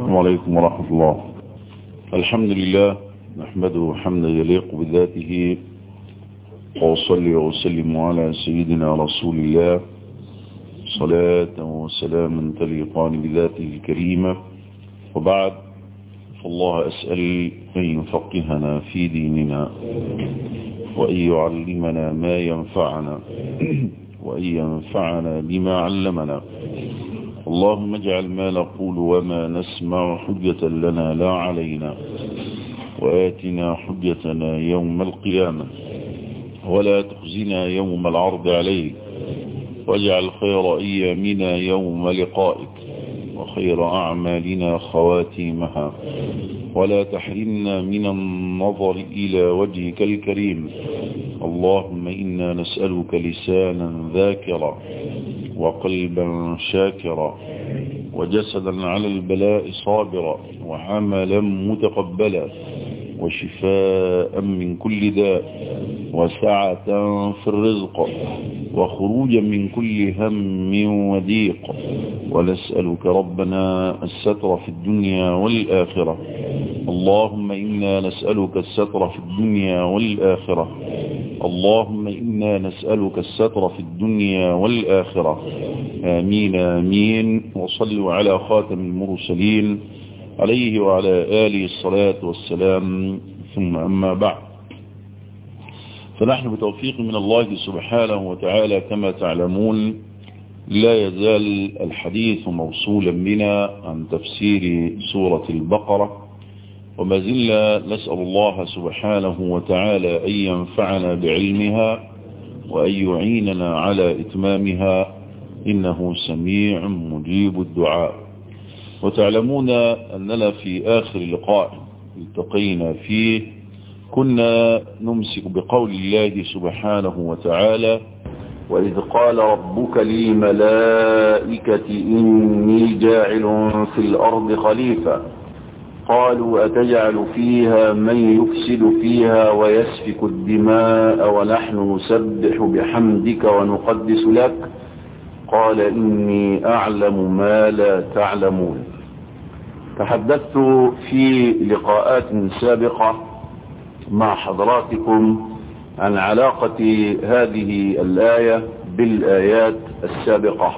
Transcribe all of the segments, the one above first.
السلام عليكم ورحمة الله الحمد لله نحمده حمدا يليق بذاته وأصلي وأسلم على سيدنا رسول الله صلاة وسلاما تليقان بذاته الكريمة وبعد فالله أسأل أن يفقهنا في ديننا وأن يعلمنا ما ينفعنا وأن ينفعنا بما علمنا اللهم اجعل ما نقول وما نسمع حجة لنا لا علينا وآتنا حجتنا يوم القيامة ولا تخزنا يوم العرض عليك واجعل خير أيامنا يوم لقائك وخير أعمالنا خواتيمها ولا تحرمنا من النظر إلى وجهك الكريم اللهم إنا نسألك لسانا ذاكرا وقلبا شاكرا وجسدا على البلاء صابرا وعملا متقبلا وشفاء من كل داء وسعة في الرزق وخروجا من كل هم وضيق ونسألك ربنا الستر في الدنيا والآخرة اللهم إنا نسألك الستر في الدنيا والآخرة اللهم إنا نسألك الستر في الدنيا والآخرة آمين آمين وصلوا على خاتم المرسلين عليه وعلى آله الصلاة والسلام ثم أما بعد فنحن بتوفيق من الله سبحانه وتعالى كما تعلمون لا يزال الحديث موصولا بنا عن تفسير سورة البقرة وما زلنا نسأل الله سبحانه وتعالى أن ينفعنا بعلمها وأن يعيننا على إتمامها إنه سميع مجيب الدعاء وتعلمون أننا في آخر لقاء التقينا فيه كنا نمسك بقول الله سبحانه وتعالى وإذ قال ربك للملائكة إني جاعل في الأرض خليفة قالوا أتجعل فيها من يفسد فيها ويسفك الدماء ونحن نسبح بحمدك ونقدس لك قال إني أعلم ما لا تعلمون تحدثت في لقاءات سابقة مع حضراتكم عن علاقة هذه الآية بالآيات السابقة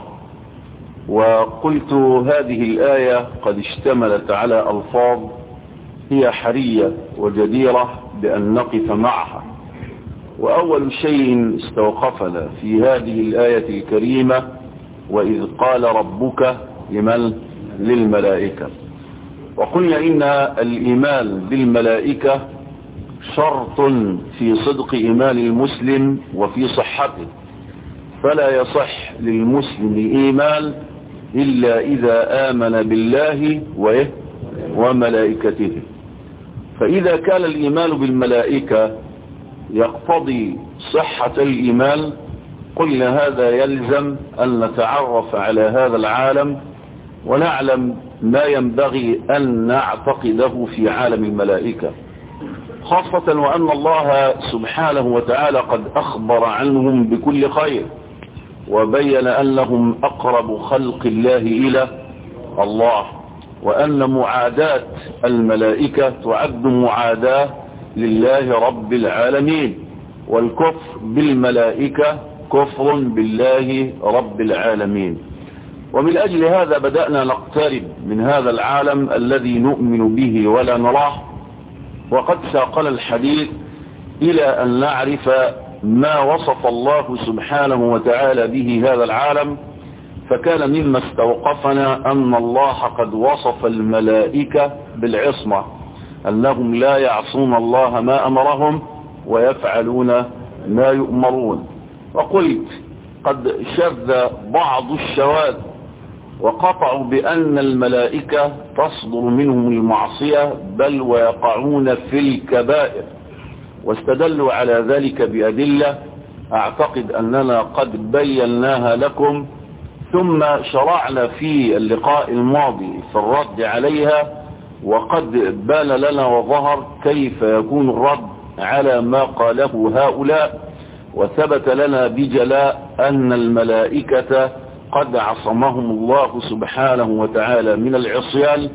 وقلت هذه الآية قد اشتملت على ألفاظ هي حرية وجديرة بأن نقف معها وأول شيء استوقفنا في هذه الآية الكريمة وإذ قال ربك لمن للملائكة وقلنا إن الإيمان بالملائكة شرط في صدق إيمان المسلم وفي صحته فلا يصح للمسلم إيمان إلا إذا آمن بالله وملائكته فإذا كان الإيمان بالملائكة يقتضي صحة الإيمان قلنا هذا يلزم أن نتعرف على هذا العالم ونعلم ما ينبغي أن نعتقده في عالم الملائكة خاصة وأن الله سبحانه وتعالى قد أخبر عنهم بكل خير وبين أنهم أقرب خلق الله إلى الله وأن معاداة الملائكة تعد معاداة لله رب العالمين والكفر بالملائكة كفر بالله رب العالمين ومن أجل هذا بدأنا نقترب من هذا العالم الذي نؤمن به ولا نراه وقد ساقنا الحديث إلى أن نعرف ما وصف الله سبحانه وتعالى به هذا العالم فكان مما استوقفنا أن الله قد وصف الملائكة بالعصمة أنهم لا يعصون الله ما أمرهم ويفعلون ما يؤمرون وقلت قد شذ بعض الشواذ وقطعوا بأن الملائكة تصدر منهم المعصية بل ويقعون في الكبائر واستدلوا على ذلك بأدلة أعتقد أننا قد بيناها لكم ثم شرعنا في اللقاء الماضي في الرد عليها وقد بان لنا وظهر كيف يكون الرد على ما قاله هؤلاء وثبت لنا بجلاء أن الملائكة قد عصمهم الله سبحانه وتعالى من العصيان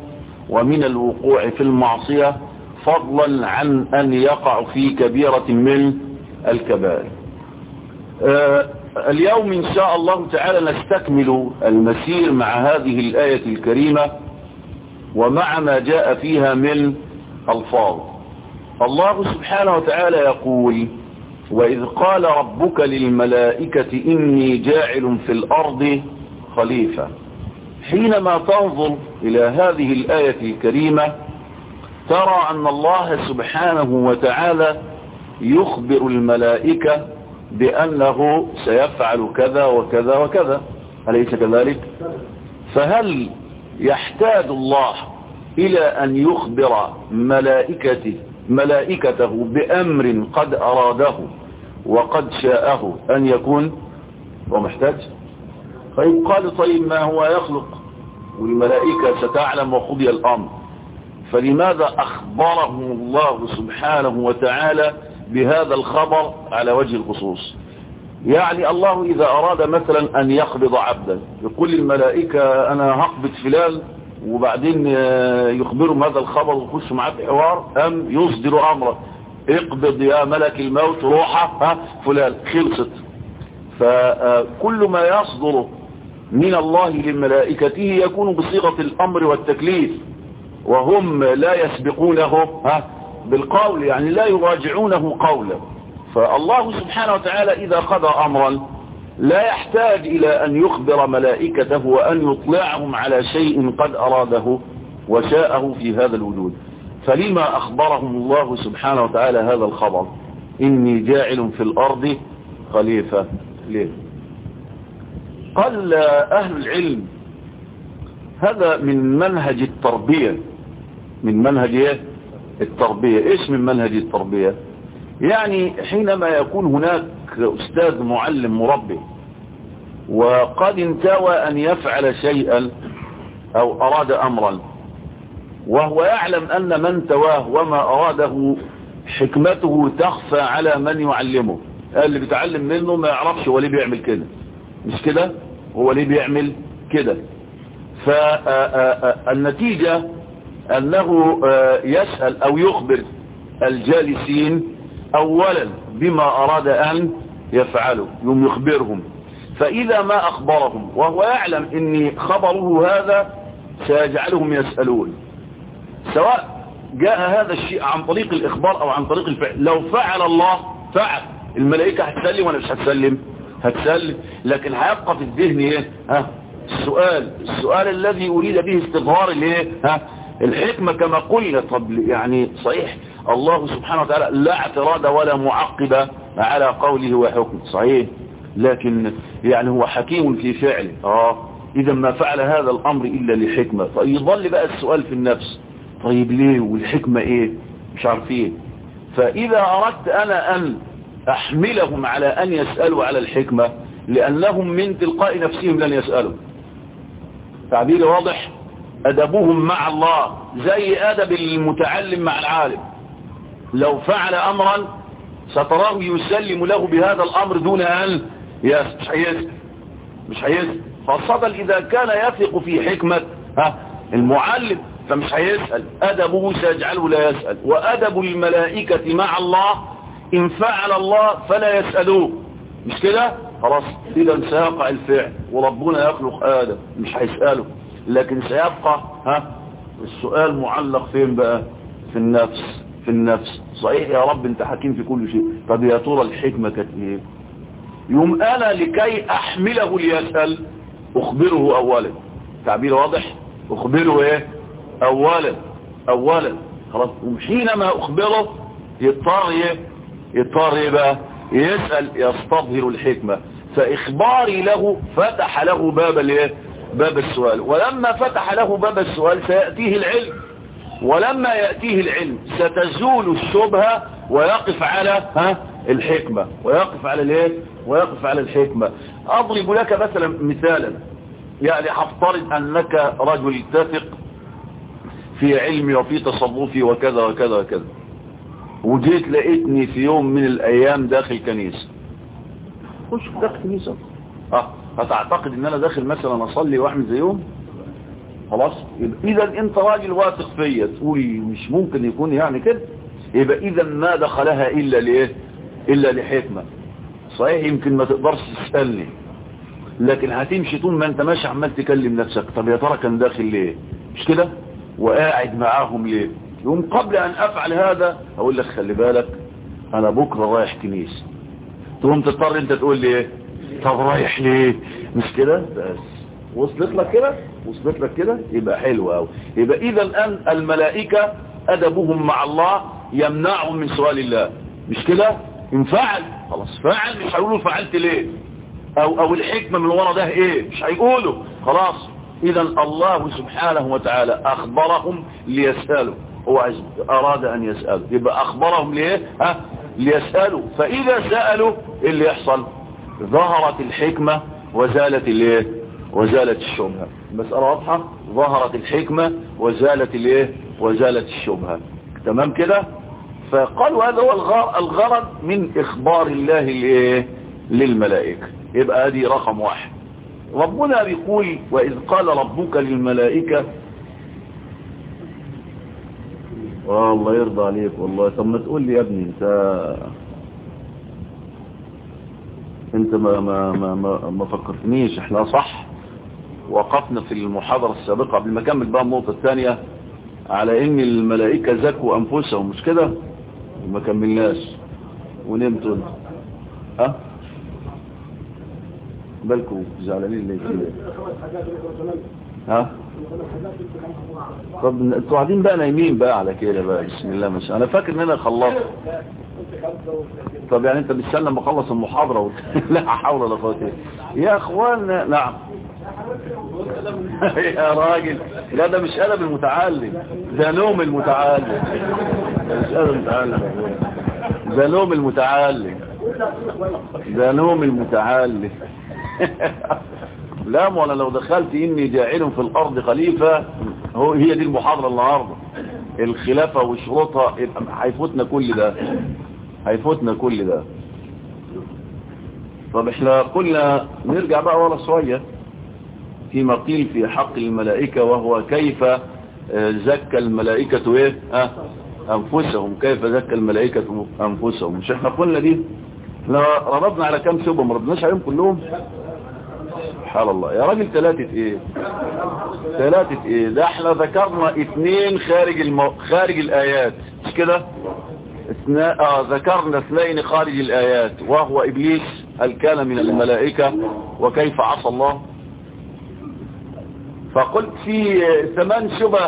ومن الوقوع في المعصية فضلا عن أن يقع في كبيرة من الكبائر آه اليوم إن شاء الله تعالى نستكمل المسير مع هذه الآية الكريمة ومع ما جاء فيها من الفاظ الله سبحانه وتعالى يقول وإذ قال ربك للملائكة إني جاعل في الأرض خليفة حينما تنظر إلى هذه الآية الكريمة ترى أن الله سبحانه وتعالى يخبر الملائكة بأنه سيفعل كذا وكذا وكذا أليس كذلك فهل يحتاج الله إلى أن يخبر ملائكته ملائكته بأمر قد أراده وقد شاءه أن يكون ومحتاج طيب قال طيب ما هو يخلق والملائكة ستعلم وقضي الأمر فلماذا أخبره الله سبحانه وتعالى بهذا الخبر على وجه الخصوص يعني الله إذا أراد مثلا أن يقبض عبدا يقول للملائكة أنا هقبض فلان وبعدين يخبرهم هذا الخبر ويخش معاه في حوار أم يصدر أمره اقبض يا ملك الموت روحه ها فلان خلصت فكل ما يصدر من الله لملائكته يكون بصيغة الأمر والتكليف وهم لا يسبقونه ها بالقول يعني لا يراجعونه قولا فالله سبحانه وتعالى إذا قضى أمرا لا يحتاج إلى أن يخبر ملائكته وأن يطلعهم على شيء قد أراده وشاءه في هذا الوجود فلما أخبرهم الله سبحانه وتعالى هذا الخبر إني جاعل في الأرض خليفة ليه قال أهل العلم هذا من منهج التربية من منهج ايه التربية ايش من منهج التربية يعني حينما يكون هناك استاذ معلم مربي وقد انتوى ان يفعل شيئا او اراد امرا وهو يعلم ان من تواه وما اراده حكمته تخفى على من يعلمه اللي بيتعلم منه ما يعرفش هو ليه بيعمل كده مش كده هو ليه بيعمل كده فالنتيجة أنه يسأل أو يخبر الجالسين أولا بما أراد أن يفعله يوم يخبرهم فإذا ما أخبرهم وهو يعلم أن خبره هذا سيجعلهم يسألون سواء جاء هذا الشيء عن طريق الإخبار أو عن طريق الفعل لو فعل الله فعل الملائكة هتسلم ولا مش هتسلم هتسلم لكن هيبقى في الذهن ايه ها السؤال السؤال الذي أريد به استظهار الايه ها الحكمة كما قلنا طب يعني صحيح الله سبحانه وتعالى لا اعتراض ولا معقب على قوله وحكمه صحيح لكن يعني هو حكيم في فعله اه اذا ما فعل هذا الامر الا لحكمة فيظل بقى السؤال في النفس طيب ليه والحكمة ايه مش عارفين فاذا اردت انا ان احملهم على ان يسألوا على الحكمة لانهم من تلقاء نفسهم لن يسألوا تعبير واضح أدبهم مع الله زي أدب المتعلم مع العالم لو فعل أمرا ستراه يسلم له بهذا الأمر دون أن يسأل مش هيسأل مش هيسأل خاصة إذا كان يثق في حكمة ها المعلم فمش هيسأل أدبه سيجعله لا يسأل وأدب الملائكة مع الله إن فعل الله فلا يسألوه مش كده خلاص إذا سيقع الفعل وربنا يخلق آدم مش هيسأله لكن سيبقى ها السؤال معلق فين بقى في النفس في النفس صحيح يا رب انت حكيم في كل شيء طب يا ترى الحكمة كانت ايه يوم انا لكي احمله ليسأل اخبره اولا تعبير واضح اخبره ايه اولا اولا خلاص وحينما اخبره يضطر ايه يضطر ايه بقى يسأل يستظهر الحكمة فاخباري له فتح له باب الايه باب السؤال ولما فتح له باب السؤال سيأتيه العلم ولما يأتيه العلم ستزول الشبهة ويقف على ها الحكمة ويقف على الايه ويقف على الحكمة اضرب لك مثلا مثالا يعني هفترض انك رجل تثق في علمي وفي تصرفي وكذا وكذا وكذا وجيت لقيتني في يوم من الايام داخل كنيسة خش داخل كنيسة اه هتعتقد ان انا داخل مثلا اصلي واعمل زيهم خلاص يبقى اذا انت راجل واثق فيا تقول مش ممكن يكون يعني كده يبقى اذا ما دخلها الا لايه الا لحكمه صحيح يمكن ما تقدرش تسالني لكن هتمشي طول ما انت ماشي عمال تكلم نفسك طب يا ترى كان داخل ليه مش كده وقاعد معاهم ليه يوم قبل ان افعل هذا اقول لك خلي بالك انا بكره رايح كنيسه تقوم تضطر انت تقول لي ايه طب رايح ليه مش كده بس وصلت لك كده وصلت لك كده يبقى حلو قوي يبقى اذا الان الملائكه ادبهم مع الله يمنعهم من سؤال الله مش كده انفعل خلاص فعل مش هيقولوا فعلت ليه او او الحكمه من ورا ده ايه مش هيقولوا خلاص اذا الله سبحانه وتعالى اخبرهم ليسالوا هو اراد ان يسالوا يبقى اخبرهم ليه ها ليسالوا فاذا سالوا ايه اللي يحصل ظهرت الحكمه وزالت الايه وزالت الشبهه مساله واضحه ظهرت الحكمه وزالت الايه وزالت الشبهه تمام كده فقالوا هذا هو الغرض من اخبار الله لايه للملائكه يبقى هذه رقم واحد ربنا بيقول وإذ قال ربك للملائكة والله يرضى عليك والله طب ما تقول لي يا ابني انت انت ما ما ما ما, ما فكرتنيش احنا صح وقفنا في المحاضرة السابقة قبل ما اكمل بقى النقطة الثانية على ان الملائكة زكوا انفسهم مش كده وما كملناش ونمتوا ها بالكم زعلانين ليه كده ها طب انتوا قاعدين بقى نايمين بقى على كده بقى بسم الله ما شاء انا فاكر ان انا خلصت طب يعني انت بتستنى لما اخلص المحاضره و... لا حول ولا قوه يا اخوانا نعم يا راجل لا ده مش ادب المتعلم ده نوم المتعلم ده مش ادب المتعلم ده نوم المتعلم ده نوم المتعلم لا وانا لو دخلت اني جاعل في الارض خليفة هو هي دي المحاضرة النهاردة الخلافة وشروطها هيفوتنا كل ده هيفوتنا كل ده طب احنا قلنا نرجع بقى ورا شوية فيما قيل في حق الملائكة وهو كيف زكى الملائكة ايه اه انفسهم كيف زكى الملائكة انفسهم مش احنا قلنا دي احنا ربطنا على كام شبه ما ربناش عليهم كلهم سبحان الله يا راجل ثلاثة ايه ثلاثة ايه ده احنا ذكرنا اثنين خارج المو... خارج الايات مش كده اثنا... آه ذكرنا اثنين خارج الايات وهو ابليس هل كان من الملائكة وكيف عصى الله فقلت في ثمان شبه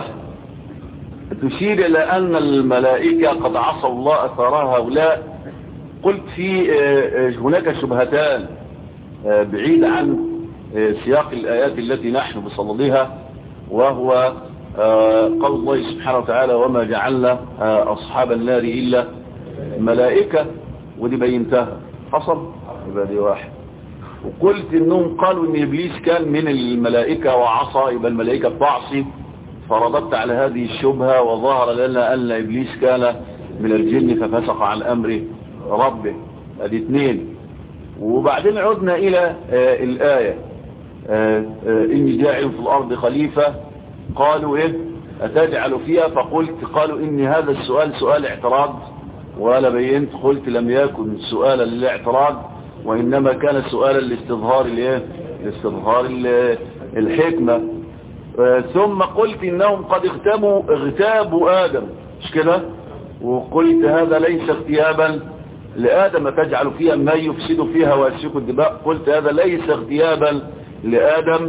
تشير الى ان الملائكة قد عصوا الله اثار هؤلاء قلت في هناك شبهتان بعيد عن سياق الآيات التي نحن بصددها وهو قول الله سبحانه وتعالى وما جعلنا أصحاب النار إلا ملائكة ودي بينتها حصل يبقى دي واحد وقلت انهم قالوا ان ابليس كان من الملائكة وعصى يبقى الملائكة بتعصي فرددت على هذه الشبهة وظهر لنا ان ابليس كان من الجن ففسق عن امر ربه ادي اثنين وبعدين عدنا الى آه الايه آه آه اني جاعل في الارض خليفه قالوا ايه اتجعل فيها فقلت قالوا ان هذا السؤال سؤال اعتراض وانا بينت قلت لم يكن سؤالا للاعتراض وانما كان سؤالا لاستظهار الايه لاستظهار الحكمه ثم قلت انهم قد اغتابوا اغتابوا ادم مش كده وقلت هذا ليس اغتيابا لآدم تجعل فيها ما يفسد فيها ويسفك الدماء قلت هذا ليس اغتيابا لآدم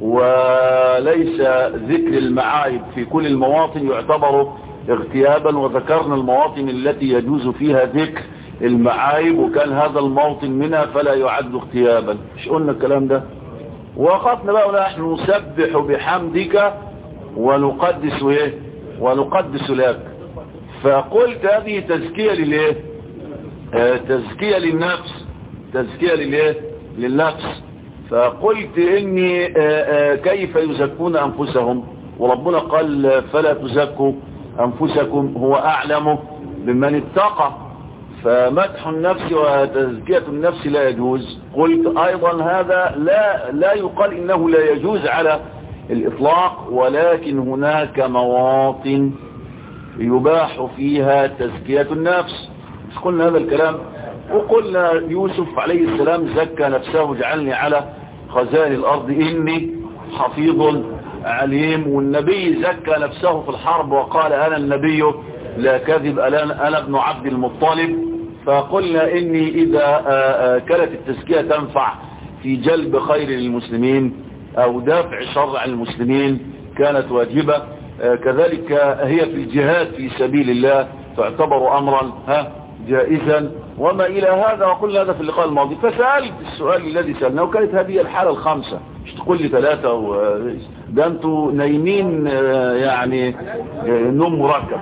وليس ذكر المعايب في كل المواطن يعتبر اغتيابا وذكرنا المواطن التي يجوز فيها ذكر المعايب وكان هذا الموطن منها فلا يعد اغتيابا مش قلنا الكلام ده وقفنا بقى ونحن نسبح بحمدك ونقدس ايه ونقدس لك فقلت هذه تزكية للايه آه تزكية للنفس تزكية للايه للنفس فقلت اني آه آه كيف يزكون انفسهم وربنا قال فلا تزكوا انفسكم هو اعلم بمن اتقى فمدح النفس وتزكية النفس لا يجوز قلت ايضا هذا لا لا يقال انه لا يجوز على الإطلاق ولكن هناك مواطن يباح فيها تزكية النفس مش قلنا هذا الكلام وقلنا يوسف عليه السلام زكى نفسه جعلني على خزائن الأرض إني حفيظ عليم والنبي زكى نفسه في الحرب وقال أنا النبي لا كذب أنا ابن عبد المطلب فقلنا إني إذا كانت التزكية تنفع في جلب خير للمسلمين أو دافع شر عن المسلمين كانت واجبة كذلك هي في الجهاد في سبيل الله تعتبر أمرا ها جائزا وما إلى هذا وقلنا هذا في اللقاء الماضي فسألت السؤال الذي سألناه وكانت هذه الحالة الخامسة مش تقول لي ثلاثة و... ده انتوا نايمين يعني نوم مركب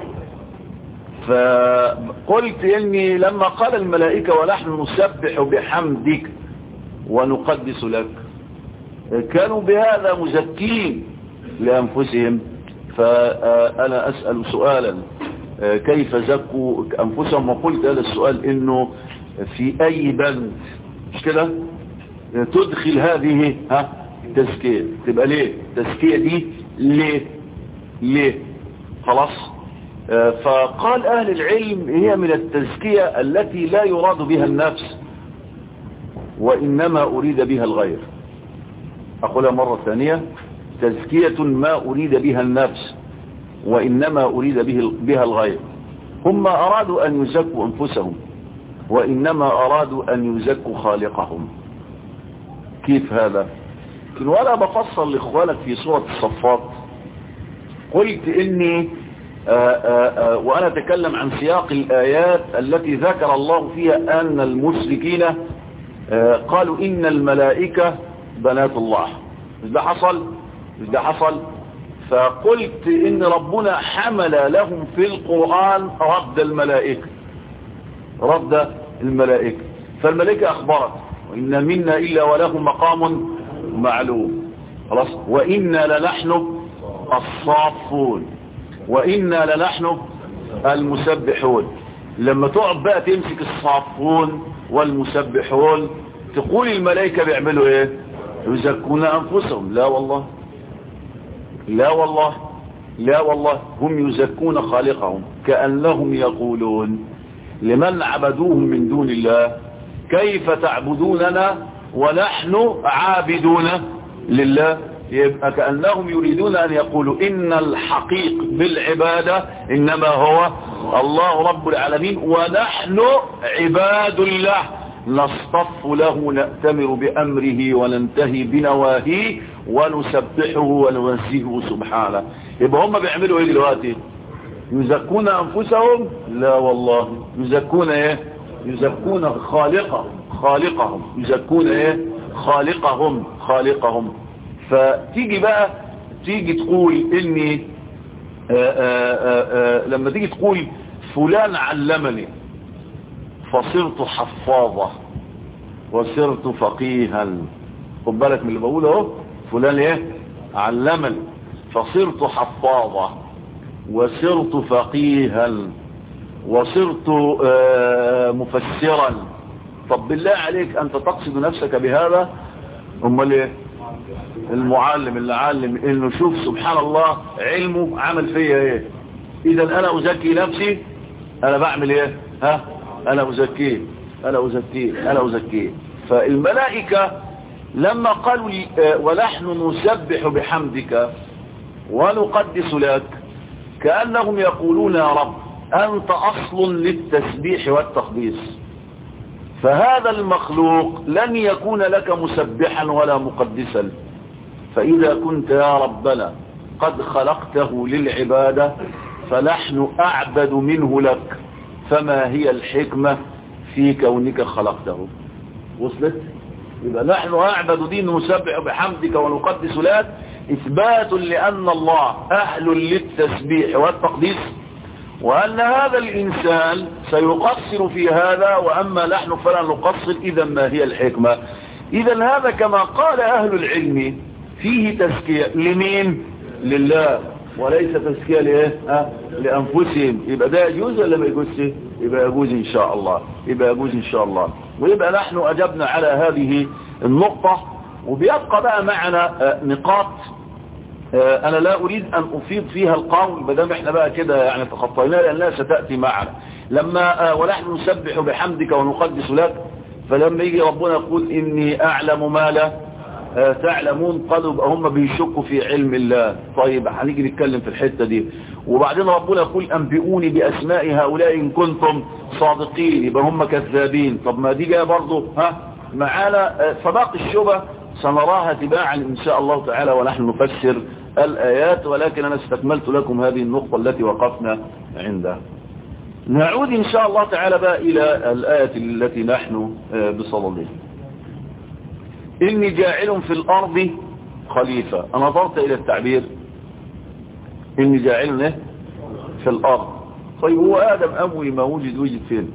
فقلت اني لما قال الملائكة ونحن نسبح بحمدك ونقدس لك كانوا بهذا مزكين لأنفسهم فأنا أسأل سؤالا كيف زكوا أنفسهم وقلت هذا السؤال إنه في أي بند مش كده تدخل هذه ها تزكية تبقى ليه تزكية دي ليه ليه خلاص فقال أهل العلم هي من التزكية التي لا يراد بها النفس وإنما أريد بها الغير أقولها مرة ثانية تزكية ما أريد بها النفس وإنما أريد به بها الغير هم أرادوا أن يزكوا أنفسهم وإنما أرادوا أن يزكوا خالقهم كيف هذا وأنا بفصل لإخوانك في سورة الصفات قلت إني آآ آآ وأنا أتكلم عن سياق الآيات التي ذكر الله فيها أن المشركين قالوا إن الملائكة بنات الله مش ده حصل مش ده حصل فقلت إن ربنا حمل لهم في القرآن رد الملائكة رد الملائكة فالملائكة أخبرت وإن منا إلا وله مقام معلوم خلاص وإنا لنحن الصافون وإنا لنحن المسبحون لما تقعد بقى تمسك الصافون والمسبحون تقول الملائكة بيعملوا ايه يزكون أنفسهم لا والله لا والله لا والله هم يزكون خالقهم كأنهم يقولون لمن عبدوهم من دون الله كيف تعبدوننا ونحن عابدون لله يبقى كأنهم يريدون أن يقولوا إن الحقيق بالعبادة إنما هو الله رب العالمين ونحن عباد الله نصطف له نأتمر بأمره وننتهي بنواهيه ونسبحه وننزهه سبحانه يبقى هم بيعملوا ايه دلوقتي يزكون أنفسهم لا والله يزكون ايه يزكون خالقهم خالقهم يزكون ايه خالقهم خالقهم فتيجي بقى تيجي تقول اني آآ آآ آآ لما تيجي تقول فلان علمني فصرت حفاظة وصرت فقيها خد بالك من اللي بقوله اهو فلان ايه علمني فصرت حفاظة وصرت فقيها وصرت مفسرا طب بالله عليك انت تقصد نفسك بهذا امال ايه المعلم اللي علم انه شوف سبحان الله علمه عمل فيا ايه اذا انا ازكي نفسي انا بعمل ايه ها انا ازكيه انا ازكيه انا ازكيه فالملائكة لما قالوا لي ونحن نسبح بحمدك ونقدس لك كأنهم يقولون يا رب أنت أصل للتسبيح والتقديس فهذا المخلوق لن يكون لك مسبحا ولا مقدسا فإذا كنت يا ربنا قد خلقته للعبادة فنحن أعبد منه لك فما هي الحكمة في كونك خلقته وصلت يبقى نحن أعبد دين نسبح بحمدك ونقدس لك إثبات لأن الله أهل للتسبيح والتقديس وأن هذا الإنسان سيقصر في هذا وأما نحن فلا نقصر إذا ما هي الحكمة إذا هذا كما قال أهل العلم فيه تزكية لمين لله وليس تزكية لإيه أه؟ لأنفسهم يبقى ده يجوز ولا ما يجوزش يبقى يجوز إن شاء الله يبقى يجوز إن شاء الله ويبقى نحن أجبنا على هذه النقطة وبيبقى بقى معنا نقاط انا لا اريد ان افيض فيها القول بدل احنا بقى كده يعني تخطيناها لانها ستأتي معنا لما ونحن نسبح بحمدك ونقدس لك فلما يجي ربنا يقول اني اعلم ما لا تعلمون قالوا يبقى هم بيشكوا في علم الله طيب هنيجي نتكلم في الحتة دي وبعدين ربنا يقول انبئوني باسماء هؤلاء ان كنتم صادقين يبقى هم كذابين طب ما دي جايه برضه ها معانا فباقي الشبه سنراها تباعا ان شاء الله تعالى ونحن نفسر الايات ولكن انا استكملت لكم هذه النقطة التي وقفنا عندها نعود ان شاء الله تعالى بقى الى الايه التي نحن بصددها إني جاعل في الأرض خليفة أنا نظرت إلى التعبير إني جاعل في الأرض طيب هو آدم أول ما وجد وجد فين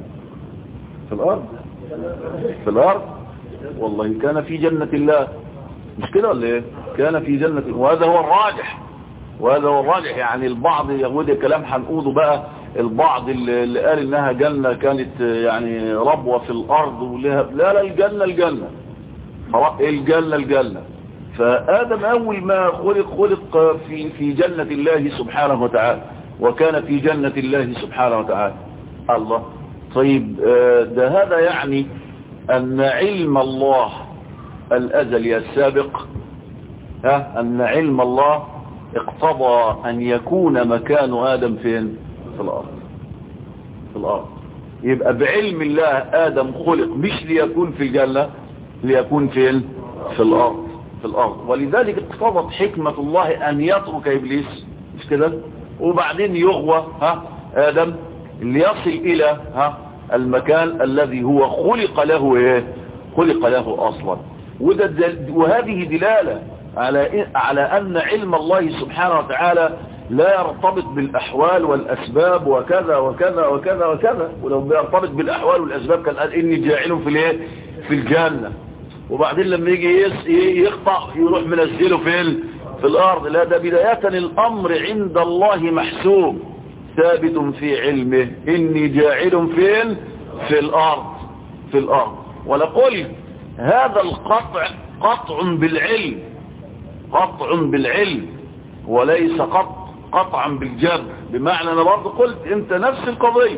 في الأرض في الأرض والله كان في جنة الله مش كده ولا ايه كان في جنة وهذا هو الراجح وهذا هو الراجح يعني البعض يهود كلام هنقوله بقى البعض اللي قال انها جنة كانت يعني ربوة في الارض ولها لا لا الجنة الجنة الجنة الجنة فآدم أول ما خلق خلق في في جنة الله سبحانه وتعالى وكان في جنة الله سبحانه وتعالى الله طيب ده هذا يعني أن علم الله الأزلي السابق ها أن علم الله اقتضى أن يكون مكان آدم فين في الأرض في الأرض يبقى بعلم الله آدم خلق مش ليكون في الجنة ليكون فين في الأرض في الأرض ولذلك اقتضت حكمة الله أن يترك إبليس مش كده وبعدين يغوى ها آدم ليصل إلى ها المكان الذي هو خلق له إيه خلق له أصلا وده وهذه دلالة على على أن علم الله سبحانه وتعالى لا يرتبط بالأحوال والأسباب وكذا وكذا وكذا وكذا ولو بيرتبط بالأحوال والأسباب كان قال إني جاعل في الايه في الجنة وبعدين لما يجي يقطع يروح منزله فين في الأرض لا ده بداية الأمر عند الله محسوب ثابت في علمه إني جاعل فين في الأرض في الأرض ولقل هذا القطع قطع بالعلم قطع بالعلم وليس قطع قطعا بالجبر بمعنى أنا برضه قلت أنت نفس القضية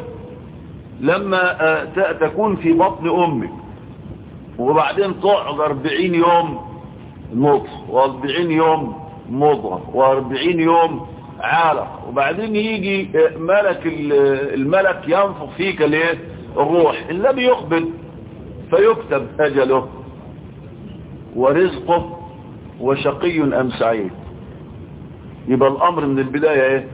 لما تكون في بطن أمك وبعدين تقعد 40 يوم نطف و40 يوم مضغة و40 يوم عالق وبعدين يجي ملك الملك ينفخ فيك الايه الروح الذي يقبل فيكتب أجله ورزقه وشقي أم سعيد يبقى الأمر من البداية ايه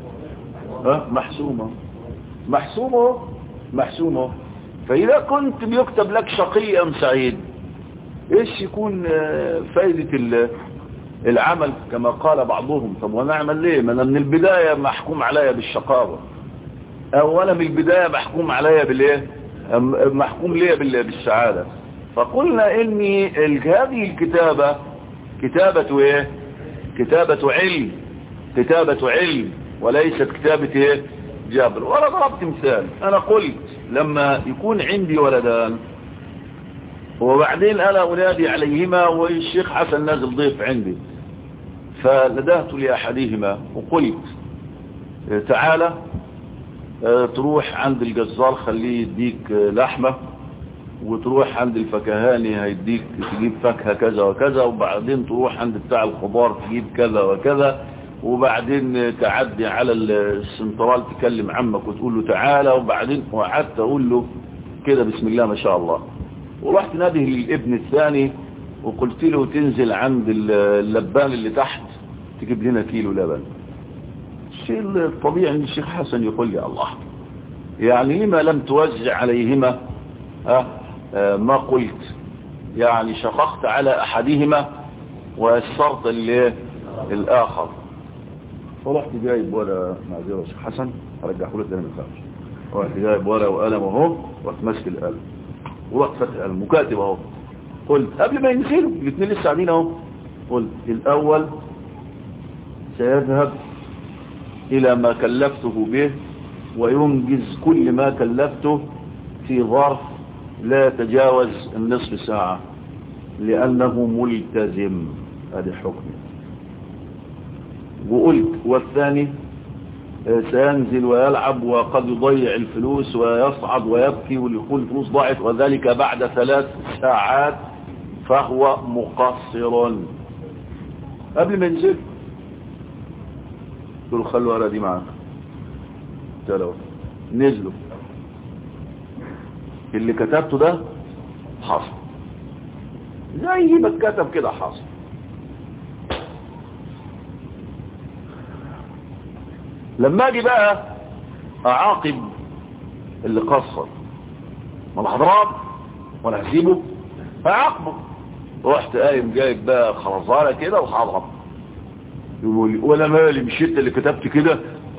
ها محسومة محسومة محسومة فإذا كنت بيكتب لك شقي أم سعيد إيش يكون فايدة العمل كما قال بعضهم طب وانا اعمل ليه ما انا من البداية محكوم عليا بالشقاوة او انا من البداية محكوم عليا بالايه محكوم ليا بالسعادة فقلنا اني هذه الكتابة كتابة ايه كتابة علم كتابة علم وليست كتابة ايه جابر وانا ضربت مثال انا قلت لما يكون عندي ولدان وبعدين انا انادي عليهما والشيخ حسن نازل ضيف عندي فندهت لاحدهما وقلت تعالى تروح عند الجزار خليه يديك لحمة وتروح عند الفكهاني هيديك تجيب فاكهة كذا وكذا وبعدين تروح عند بتاع الخضار تجيب كذا وكذا وبعدين تعدي على السنترال تكلم عمك وتقول له تعالى وبعدين وقعدت اقول له كده بسم الله ما شاء الله ورحت نادي للابن الثاني وقلت له تنزل عند اللبان اللي تحت تجيب لنا كيلو لبن الشيء الطبيعي ان الشيخ حسن يقول لي الله يعني لما لم توزع عليهما أه أه ما قلت يعني شققت على احدهما ويسرت الاخر فرحت جايب ولا معذره الشيخ حسن ارجعه له تاني ما رحت جايب ورقه وقلم اهو ورحت ماسك القلم ورحت فاتح القلم وكاتب اهو قلت قبل ما ينزلوا الاثنين لسه قاعدين اهو قلت الاول سيذهب الى ما كلفته به وينجز كل ما كلفته في ظرف لا يتجاوز النصف ساعة لأنه ملتزم هذا حكمه وقلت والثاني سينزل ويلعب وقد يضيع الفلوس ويصعد ويبكي ويقول الفلوس ضاعت وذلك بعد ثلاث ساعات فهو مقصر قبل ما ينزل دول خلوا على دي معاك تلو نزلوا اللي كتبته ده حصل زي ما اتكتب كده حصل لما اجي بقى اعاقب اللي قصر ما انا هضرب ولا هسيبه اعاقبه رحت قايم جايب بقى خرزانه كده وهضرب يقول لي ولا مالي مش انت اللي كتبت كده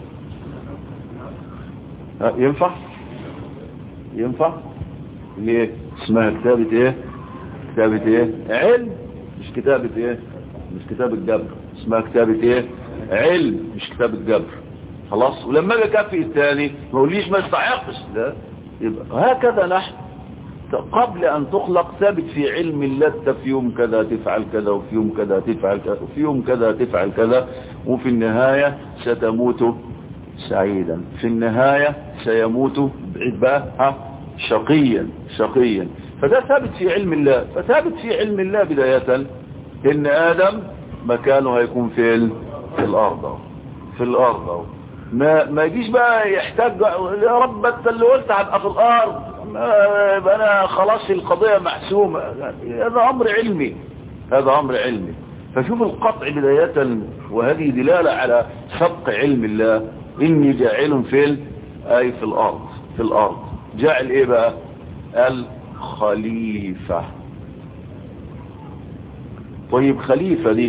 ينفع ينفع ليه اسمها كتابة ايه كتابة ايه علم مش كتابة ايه مش كتابة جبر اسمها كتابة ايه علم مش كتابة جبر خلاص ولما اجي اكفي الثاني ما اقوليش ما يستحقش لا يبقى هكذا نحن قبل ان تخلق ثابت في علم الله انت في يوم كذا تفعل كذا وفي يوم كذا تفعل كذا وفي يوم كذا تفعل كذا وفي النهاية ستموت سعيدا في النهاية سيموت بعيد بقى ها شقيا شقيا فده ثابت في علم الله فثابت في علم الله بداية ان ادم مكانه هيكون في في الارض في الارض ما ما يجيش بقى يحتاج يا رب انت اللي قلت هبقى في الارض يبقى انا خلاص القضية محسومة هذا امر علمي هذا امر علمي فشوف القطع بداية وهذه دلالة على سبق علم الله اني جاعل في اي في الارض في الارض جاعل ايه بقى الخليفة طيب خليفة دي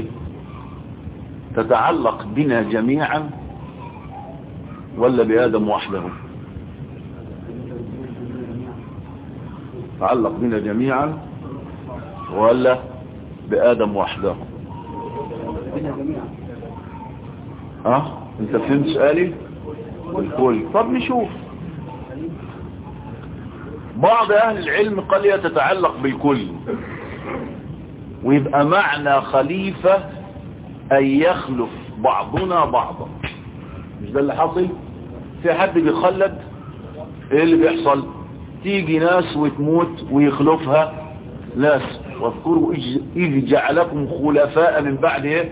تتعلق بنا جميعا ولا بآدم وحده تتعلق بنا جميعا ولا بآدم وحده بنا جميعا ها انت فهمت سؤالي الكل طب نشوف بعض اهل العلم قال هي تتعلق بالكل ويبقى معنى خليفة ان يخلف بعضنا بعضا مش ده اللي حصل في حد بيخلد ايه اللي بيحصل تيجي ناس وتموت ويخلفها ناس واذكروا اذ جعلكم خلفاء من بعد ايه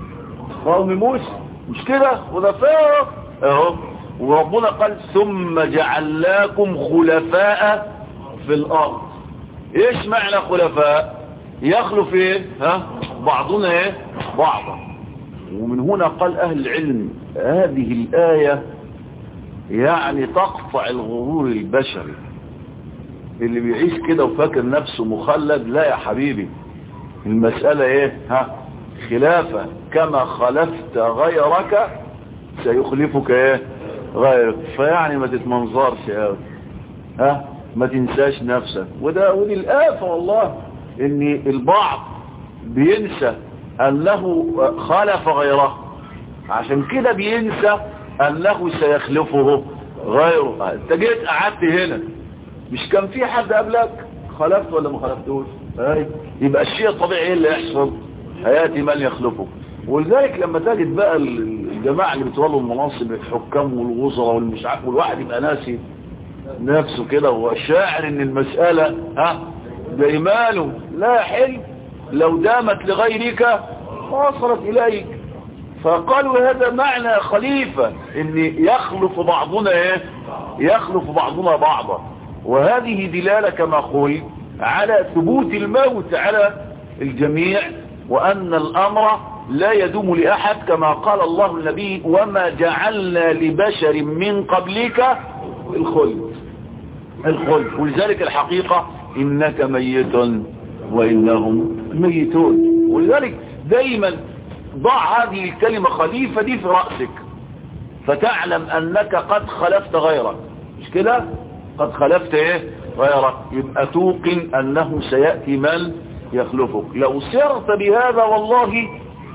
قوم موسى مش كده وده فيه اهو وربنا قال ثم جعلناكم خلفاء في الارض ايش معنى خلفاء يخلف ايه ها بعضنا ايه بعضا ومن هنا قال اهل العلم هذه الايه يعني تقطع الغرور البشري اللي بيعيش كده وفاكر نفسه مخلد لا يا حبيبي المسألة ايه ها خلافة كما خلفت غيرك سيخلفك ايه غيرك فيعني ما تتمنظرش قوي ها ما تنساش نفسك وده ودي الآفة والله ان البعض بينسى انه خلف غيره عشان كده بينسى انه سيخلفه غيره انت جيت قعدت هنا مش كان في حد قبلك خلفت ولا ما خلفتوش اي يبقى الشيء الطبيعي ايه اللي يحصل هياتي من يخلفه ولذلك لما تجد بقى الجماعه اللي بتولوا المناصب الحكام والوزراء والمش عارف والواحد يبقى ناسي نفسه كده وشاعر ان المساله ها ده ايمانه لا حل لو دامت لغيرك وصلت اليك فقالوا هذا معنى خليفة ان يخلف بعضنا ايه يخلف بعضنا بعضا وهذه دلالة كما قلت على ثبوت الموت على الجميع وان الامر لا يدوم لأحد كما قال الله النبي وما جعلنا لبشر من قبلك الخلد الخلد ولذلك الحقيقة إنك ميت وإنهم ميتون ولذلك دايما ضع هذه الكلمة خليفة دي في رأسك فتعلم أنك قد خلفت غيرك مش كده قد خلفت ايه غيرك يبقى توقن أنه سيأتي من يخلفك لو سرت بهذا والله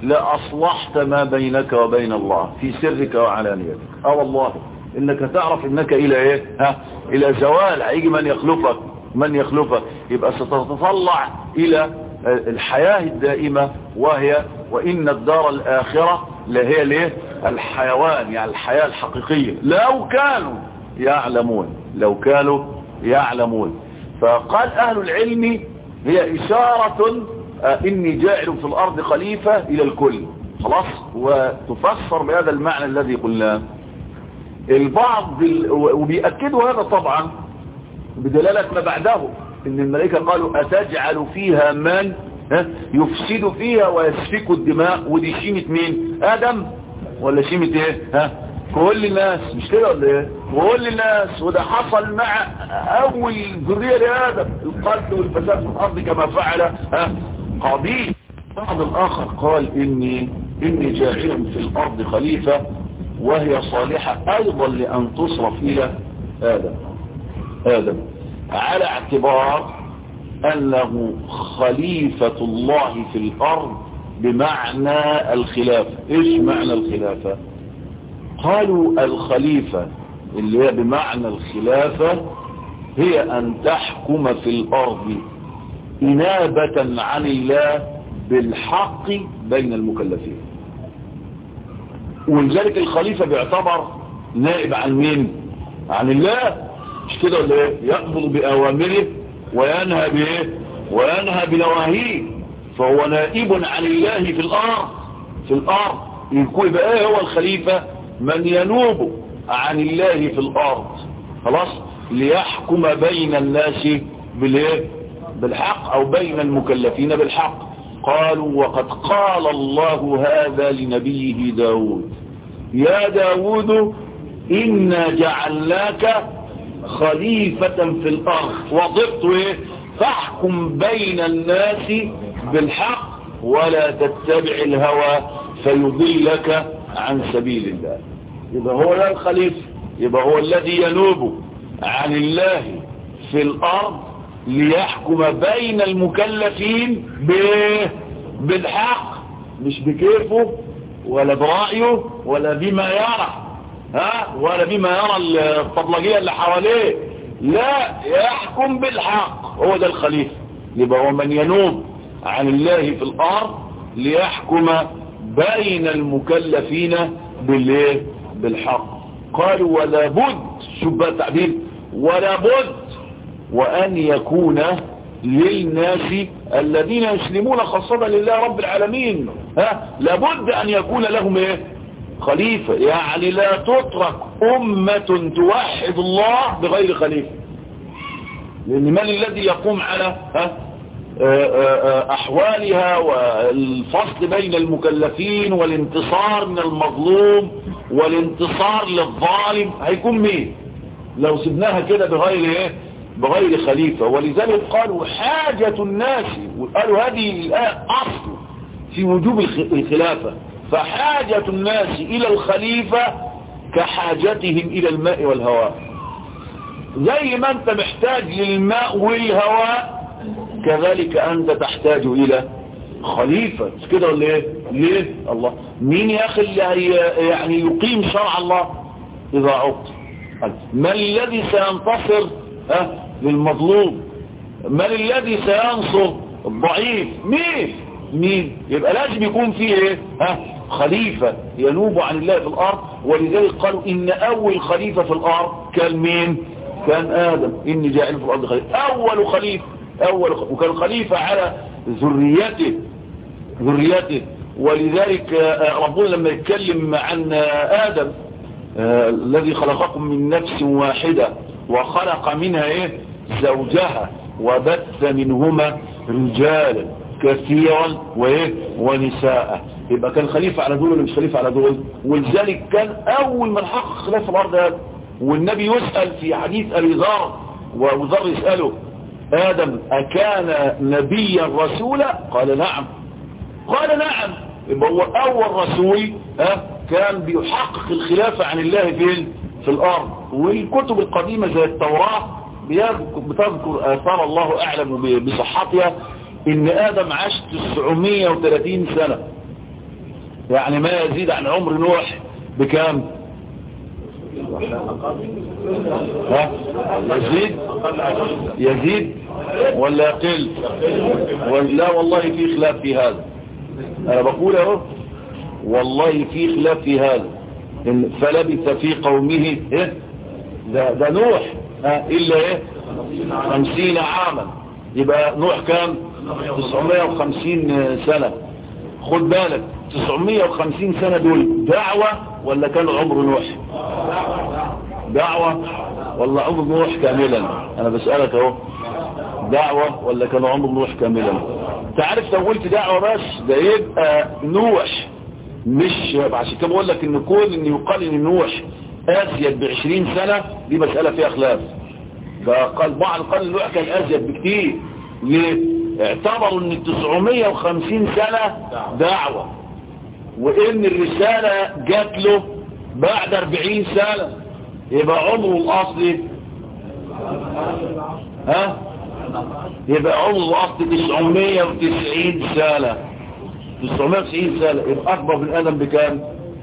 لأصلحت ما بينك وبين الله في سرك وعلانيتك اه والله انك تعرف انك الى ايه ها الى زوال هيجي من يخلفك من يخلفك يبقى ستتطلع الى الحياة الدائمة وهي وإن الدار الآخرة اللي هي ليه الحيوان يعني الحياة الحقيقية لو كانوا يعلمون لو كانوا يعلمون فقال أهل العلم هي إشارة إني جاعل في الأرض خليفة إلى الكل خلاص وتفسر بهذا المعنى الذي قلناه البعض وبيأكدوا هذا طبعا بدلالة ما بعده ان الملائكة قالوا أتجعل فيها من يفسد فيها ويسفك الدماء ودي شيمة مين آدم ولا شيمة ايه ها كل الناس مش كده ولا ايه كل الناس وده حصل مع اول ذرية لآدم القتل والفساد في الارض كما فعل ها قابيل بعض الاخر قال اني اني جاعل في الارض خليفة وهي صالحة ايضا لان تصرف الى ادم ادم على اعتبار انه خليفة الله في الارض بمعنى الخلافة ايش معنى الخلافة قالوا الخليفة اللي هي بمعنى الخلافة هي ان تحكم في الارض انابة عن الله بالحق بين المكلفين ولذلك الخليفة بيعتبر نائب عن مين عن الله مش كده ولا ايه يقبض بأوامره وينهى بايه وينهى بنواهيه فهو نائب عن الله في الارض في الارض يكون يبقى ايه هو الخليفة من ينوب عن الله في الارض خلاص ليحكم بين الناس بالايه بالحق او بين المكلفين بالحق قالوا وقد قال الله هذا لنبيه داود يا داود إنا جعلناك خليفة في الأرض وضبط إيه فاحكم بين الناس بالحق ولا تتبع الهوى فيضلك عن سبيل الله يبقى هو لا الخليفة يبقى هو الذي ينوب عن الله في الأرض ليحكم بين المكلفين بالحق مش بكيفه ولا برأيه ولا بما يرى ها ولا بما يرى الطبلجية اللي حواليه لا يحكم بالحق هو ده الخليفة يبقى هو من ينوب عن الله في الأرض ليحكم بين المكلفين بالايه بالحق قالوا ولا بد شوف بقى التعبير ولا بد وأن يكون للناس الذين يسلمون خاصة لله رب العالمين ها لابد أن يكون لهم إيه خليفة يعني لا تترك أمة توحد الله بغير خليفة لأن من الذي يقوم على ها أحوالها والفصل بين المكلفين والانتصار من المظلوم والانتصار للظالم هيكون مين لو سبناها كده بغير ايه بغير خليفة ولذلك قالوا حاجة الناس وقالوا هذه الآية أصل في وجوب الخلافة فحاجة الناس إلى الخليفة كحاجتهم إلى الماء والهواء زي ما أنت محتاج للماء والهواء كذلك أنت تحتاج إلى خليفة كده ولا ايه ليه الله مين يا أخي اللي يعني يقيم شرع الله إذا عطل من الذي سينتصر ها للمظلوم من الذي سينصر الضعيف مين مين يبقى لازم يكون فيه ايه ها خليفة ينوب عن الله في الارض ولذلك قالوا ان اول خليفة في الارض كان مين كان ادم اني جاعل في الارض خليفة اول خليفة اول خ... وكان خليفة على ذريته ذريته ولذلك ربنا لما يتكلم عن ادم آه الذي خلقكم من نفس واحدة وخلق منها ايه زوجها وبث منهما رجالا كثيرا وايه ونساء يبقى كان خليفة على دول ولا مش خليفة على دول ولذلك كان اول من حقق خلافة الارض هذا والنبي يسأل في حديث ابي ذر وذر يسأله ادم اكان نبيا رسولا قال نعم قال نعم يبقى هو اول رسول ها كان بيحقق الخلافة عن الله فين في الارض والكتب القديمة زي التوراة بتذكر اثار الله اعلم بصحتها ان ادم عاش 930 سنة يعني ما يزيد عن عمر نوح بكام ها يزيد يزيد ولا يقل ولا والله في خلاف في هذا انا بقول اهو والله في خلاف في هذا إن فلبث في قومه إيه ده, ده نوح ها إلا إيه خمسين عاما يبقى نوح كام 950 سنة خد بالك 950 سنة دول دعوة ولا كانوا عمر نوح دعوة ولا عمر نوح كاملا انا بسألك اهو دعوة ولا كانوا عمر نوح كاملا تعرف لو قلت دعوة بس ده يبقى نوح مش عشان كده بقول لك ان كون ان يقال ان نوح ازيد ب 20 سنة دي مسألة فيها خلاف فقال بعض قال ان نوح كان ازيد بكتير ليه اعتبروا ان 950 سنة دعوة وان الرسالة جات له بعد 40 سنة يبقى عمره الاصلي ها يبقى عمره الاصلي 990 سنة 990 سنة يبقى اكبر من ادم بكام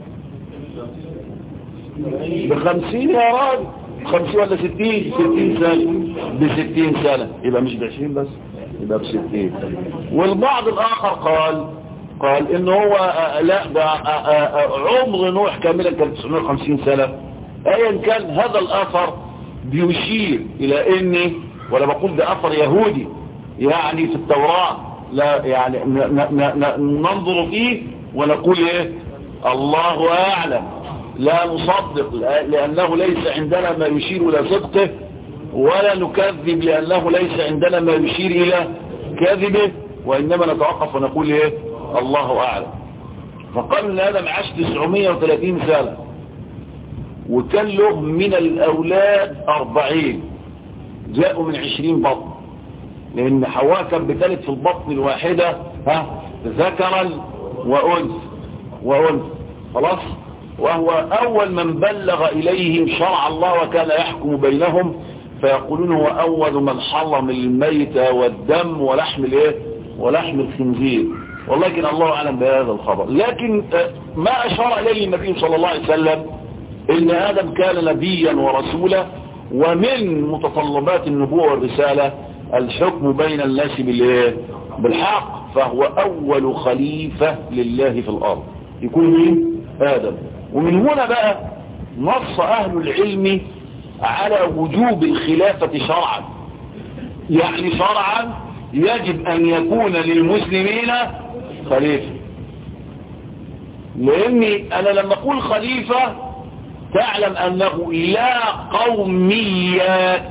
بخمسين يا راجل خمسين ولا ستين ستين سنة بستين سنة يبقى مش بعشرين بس يبقى بستين والبعض الاخر قال قال ان هو آه لا ده آه آه عمر نوح كاملا كان 950 سنة ايا كان هذا الاثر بيشير الى ان ولا بقول ده اثر يهودي يعني في التوراة لا يعني ننظر فيه ونقول ايه الله اعلم لا نصدق لانه ليس عندنا ما يشير الى صدقه ولا نكذب لانه ليس عندنا ما يشير الى كذبه وانما نتوقف ونقول ايه الله اعلم فقالوا ان ادم عاش 930 سنة وكان له من الاولاد 40 جاءوا من 20 بطن لان حواء كان بتلد في البطن الواحدة ها ذكرا وانثى وانثى خلاص وهو اول من بلغ اليهم شرع الله وكان يحكم بينهم فيقولون هو اول من حرم الميت والدم ولحم الايه ولحم الخنزير ولكن الله اعلم بهذا الخبر لكن ما اشار اليه النبي صلى الله عليه وسلم ان ادم كان نبيا ورسولا ومن متطلبات النبوة والرسالة الحكم بين الناس بالايه بالحق فهو اول خليفة لله في الارض يكون مين ادم ومن هنا بقى نص اهل العلم على وجوب الخلافة شرعا يعني شرعا يجب ان يكون للمسلمين خليفة لاني انا لما اقول خليفة تعلم انه لا قوميات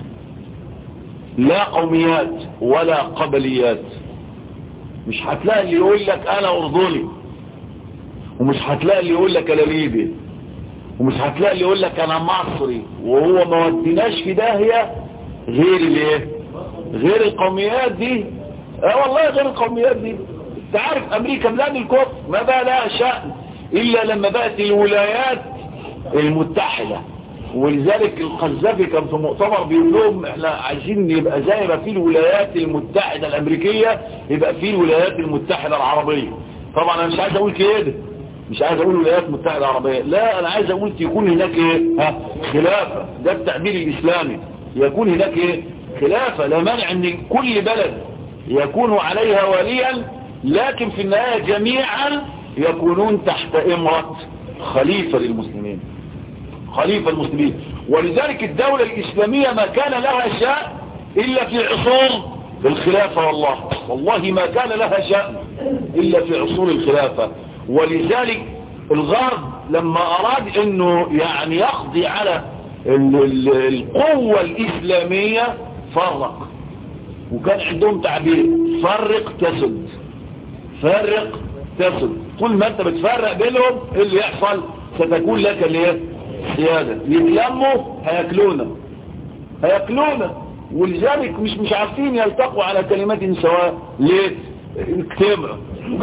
لا قوميات ولا قبليات مش هتلاقي اللي يقول لك انا اردني ومش هتلاقي اللي يقول لك انا ليبي ومش هتلاقي اللي يقول لك انا مصري وهو ما وديناش في داهية غير الايه غير القوميات دي اه والله غير القوميات دي انت عارف امريكا بلاد الكفر ما بقى لها شأن الا لما بقت الولايات المتحدة ولذلك القذافي كان في مؤتمر بيقول لهم احنا عايزين يبقى زي ما في الولايات المتحدة الامريكية يبقى في الولايات المتحدة العربية طبعا انا مش عايز اقول كده مش عايز اقول الولايات المتحدة العربية لا انا عايز اقول يكون هناك ايه ها خلافة ده التعبير الاسلامي يكون هناك ايه خلافة لا مانع ان كل بلد يكون عليها واليا لكن في النهاية جميعا يكونون تحت امرة خليفة للمسلمين خليفة المسلمين ولذلك الدولة الإسلامية ما كان لها شأن إلا في عصور الخلافة والله والله ما كان لها شأن إلا في عصور الخلافة ولذلك الغرب لما أراد أنه يعني يقضي على القوة الإسلامية فرق وكان عندهم تعبير فرق تسد فرق تسد كل ما انت بتفرق بينهم ايه اللي يحصل ستكون لك الايه سيادة يتلموا هياكلونا هياكلونا ولذلك مش مش عارفين يلتقوا على كلمات سواء ليه اجتمعوا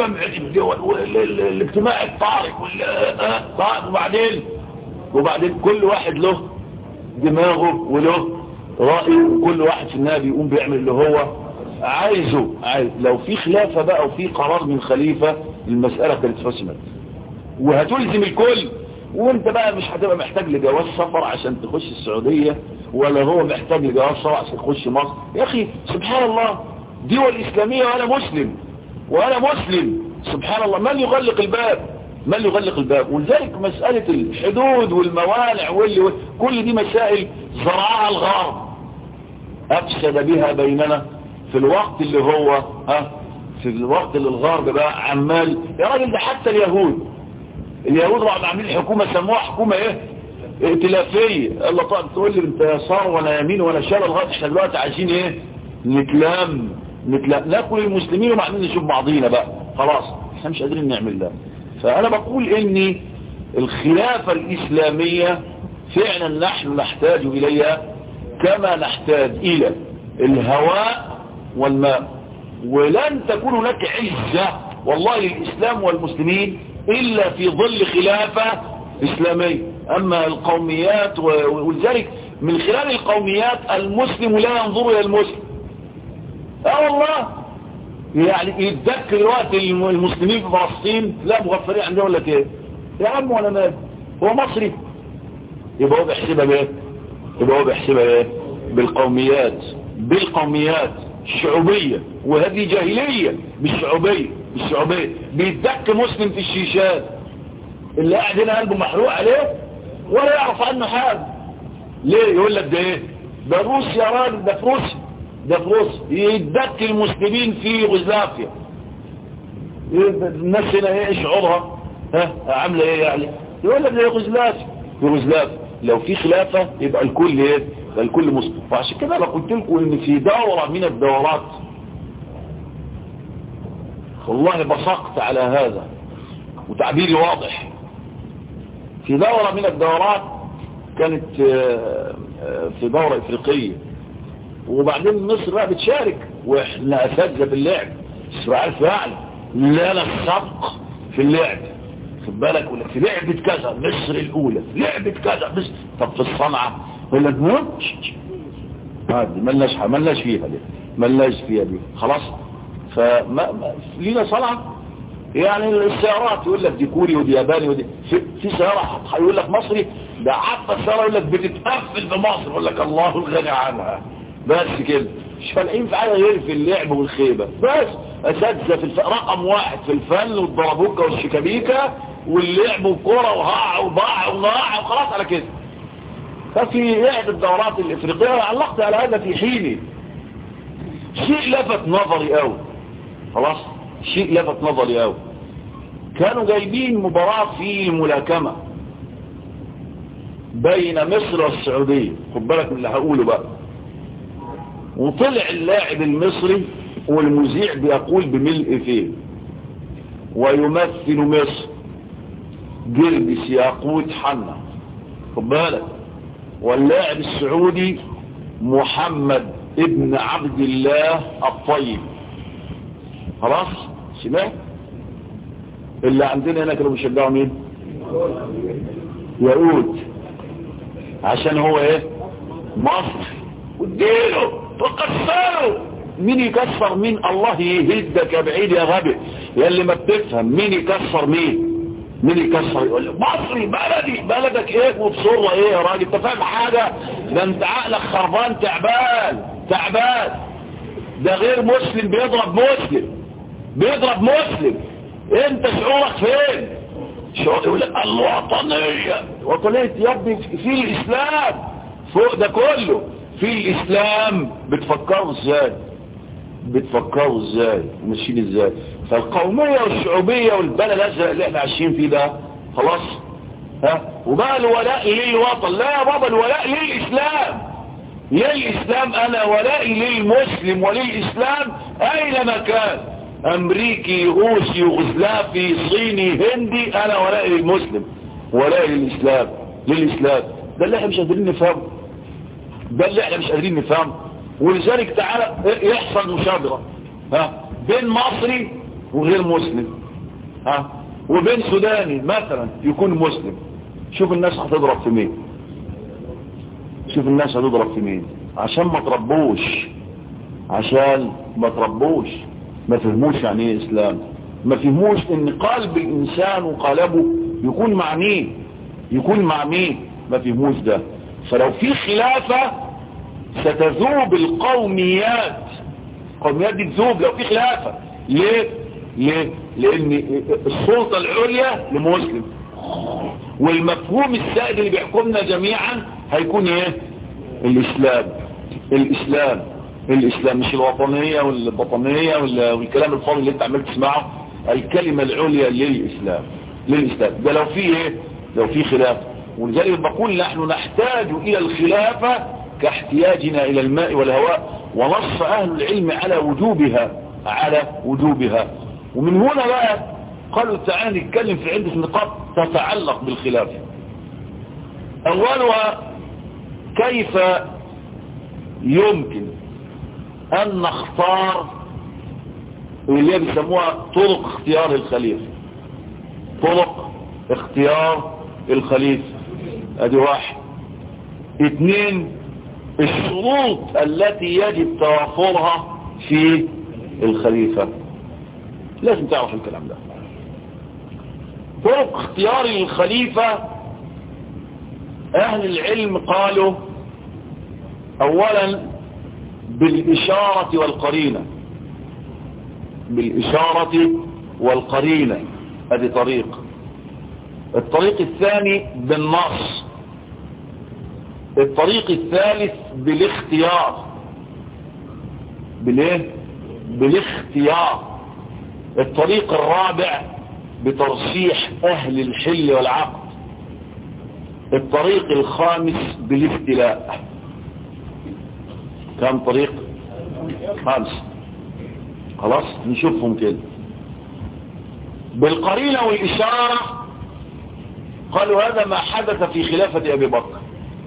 الاجتماع الطارق وبعدين وبعدين كل واحد له دماغه وله رأي وكل واحد في النهاية بيقوم بيعمل اللي هو عايزه عايز لو في خلافة بقى وفي قرار من خليفة المسألة كانت فسمت وهتلزم الكل وانت بقى مش هتبقى محتاج لجواز سفر عشان تخش السعودية ولا هو محتاج لجواز سفر عشان تخش مصر يا اخي سبحان الله دول اسلامية وانا مسلم وانا مسلم سبحان الله من يغلق الباب ما اللي يغلق الباب ولذلك مسألة الحدود والموانع واللي كل دي مسائل زرعها الغرب أفسد بها بيننا في الوقت اللي هو ها في الوقت اللي الغرب بقى عمال يا راجل ده حتى اليهود اليهود راحوا عاملين حكومة سموها حكومة ايه ائتلافية الله طبعا تقول لي انت يسار ولا يمين ولا شمال لغايه احنا دلوقتي عايزين ايه نتلام نتلام ناكل المسلمين وبعدين نشوف بعضينا بقى خلاص احنا مش قادرين نعمل ده فانا بقول ان الخلافة الاسلامية فعلا نحن نحتاج اليها كما نحتاج الى الهواء والماء ولن تكون هناك عزة والله للإسلام والمسلمين إلا في ظل خلافة إسلامية أما القوميات ولذلك من خلال القوميات المسلم لا ينظر إلى المسلم اه والله يعني يتذكر الوقت المسلمين في فلسطين لا مغفرين عندهم ولا ايه يا عم وانا مال هو مصري يبقى هو بيحسبها بايه يبقى هو بيحسبها ايه بالقوميات بالقوميات الشعوبية وهذه جاهلية بالشعوبية بالشعوبية بيتذكر مسلم في الشيشات اللي قاعد هنا قلبه محروق عليه ولا يعرف عنه حاجة ليه يقول لك ده ايه ده روسيا يا راجل ده في روسيا ده في روسيا يتذكر المسلمين في يوغوسلافيا الناس هنا ايه شعورها ها عامله ايه يعني يقول لك ده يوغوسلافيا يوغوسلافيا لو في خلافة يبقى الكل ايه يبقى الكل مسلم وعشان كده انا قلت لكم ان في دورة من الدورات والله بصقت على هذا وتعبيري واضح في دورة من الدورات كانت في دورة افريقية وبعدين مصر بقى بتشارك واحنا اساتذه باللعب اسرائيل فعلا لا السبق في اللعب خد بالك يقول لك في لعبة كذا مصر الاولى في لعبة كذا مصر طب في الصنعة يقول لك هذه ملناش ملناش فيها دي ملناش فيها دي خلاص فما ما لينا صنعة يعني السيارات يقول لك دي كوري ودي ياباني ودي في, في سيارة يقول لك مصري ده عفة السيارة يقول لك بتتقفل في مصر يقول لك الله الغني عنها بس كده مش فالحين في حاجة غير في اللعب والخيبة بس اساتذه في الف... رقم واحد في الفن والضربوكة والشيكابيكا واللعب والكرة وهاع وضاع وضاع وخلاص على كده ففي احدى الدورات الافريقية علقت على هذا في حيني شيء لفت نظري قوي خلاص شيء لفت نظري قوي كانوا جايبين مباراة في ملاكمة بين مصر والسعودية خد بالك من اللي هقوله بقى وطلع اللاعب المصري والمذيع بيقول بملء فيه ويمثل مصر جلبس ياقوت حنا خد بالك واللاعب السعودي محمد ابن عبد الله الطيب خلاص سمعت اللي عندنا هنا كانوا بيشجعوا مين ياقوت عشان هو ايه مصر واديله وكسره مين يكسر مين الله يهدك يا بعيد يا غبي يا اللي ما بتفهم مين يكسر مين مين يكسر يقول لك مصري بلدي بلدك ايه وبصرة ايه يا راجل انت فاهم حاجة ده انت عقلك خربان تعبان تعبان ده غير مسلم بيضرب مسلم بيضرب مسلم انت شعورك فين شعور يقول لك الوطنية وطنية يا ابني في الاسلام فوق ده كله في الاسلام بتفكروا ازاي بتفكروا ازاي وماشيين ازاي فالقومية والشعوبية والبلد الازرق اللي احنا عايشين فيه ده خلاص ها وبقى الولاء للوطن لا يا بابا الولاء للاسلام للاسلام انا ولائي للمسلم وللاسلام اينما كان امريكي روسي يوغوسلافي صيني هندي انا ولائي للمسلم ولائي للاسلام للاسلام ده اللي احنا مش قادرين نفهمه ده اللي احنا مش قادرين نفهمه ولذلك تعالى يحصل مشاجرة ها بين مصري وغير مسلم ها وبين سوداني مثلا يكون مسلم شوف الناس هتضرب في مين شوف الناس هتضرب في مين عشان ما تربوش عشان ما تربوش ما فهموش يعني ايه اسلام ما فهموش ان قلب الانسان وقلبه يكون مع مين يكون مع مين ما فهموش ده فلو في خلافة ستذوب القوميات القوميات دي تذوب لو في خلافة ليه ليه لان السلطة العليا لمسلم والمفهوم السائد اللي بيحكمنا جميعا هيكون ايه الاسلام الاسلام الاسلام مش الوطنية والبطنية والكلام الفاضي اللي انت عمال تسمعه الكلمة العليا للاسلام للاسلام ده لو في ايه لو في خلافة ولذلك بقول نحن نحتاج الى الخلافة كاحتياجنا الى الماء والهواء ونص اهل العلم على وجوبها على وجوبها ومن هنا بقى قالوا تعالى نتكلم في عدة نقاط تتعلق بالخلافة أولها كيف يمكن أن نختار اللي بيسموها طرق اختيار الخليفة طرق اختيار الخليفة ادي واحد اثنين الشروط التي يجب توافرها في الخليفة لازم تعرف الكلام ده طرق اختيار الخليفة اهل العلم قالوا اولا بالاشارة والقرينة بالاشارة والقرينة ادي طريق الطريق الثاني بالنص الطريق الثالث بالاختيار بالايه بالاختيار الطريق الرابع بترشيح اهل الحل والعقد الطريق الخامس بالاستلاء كم طريق خامس خلاص نشوفهم كده بالقرينة والإشارة قالوا هذا ما حدث في خلافة أبي بكر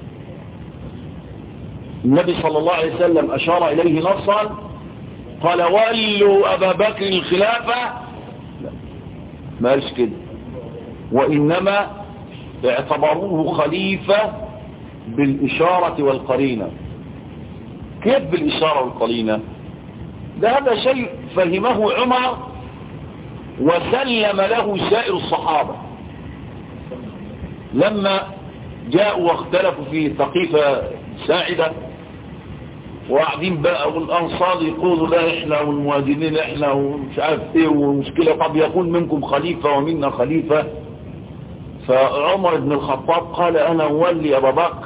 النبي صلى الله عليه وسلم أشار إليه نصا قال ولوا أبا بكر الخلافة لا ما قالش كده وإنما اعتبروه خليفة بالإشارة والقرينة كيف بالإشارة والقرينة ده هذا شيء فهمه عمر وسلم له سائر الصحابة لما جاءوا واختلفوا في ثقيفة ساعدة وقاعدين بقى والأنصار يقولوا لا إحنا والمهاجرين إحنا ومش عارف إيه ومشكلة طب يكون منكم خليفة ومنا خليفة فعمر بن الخطاب قال أنا أولي أبا بكر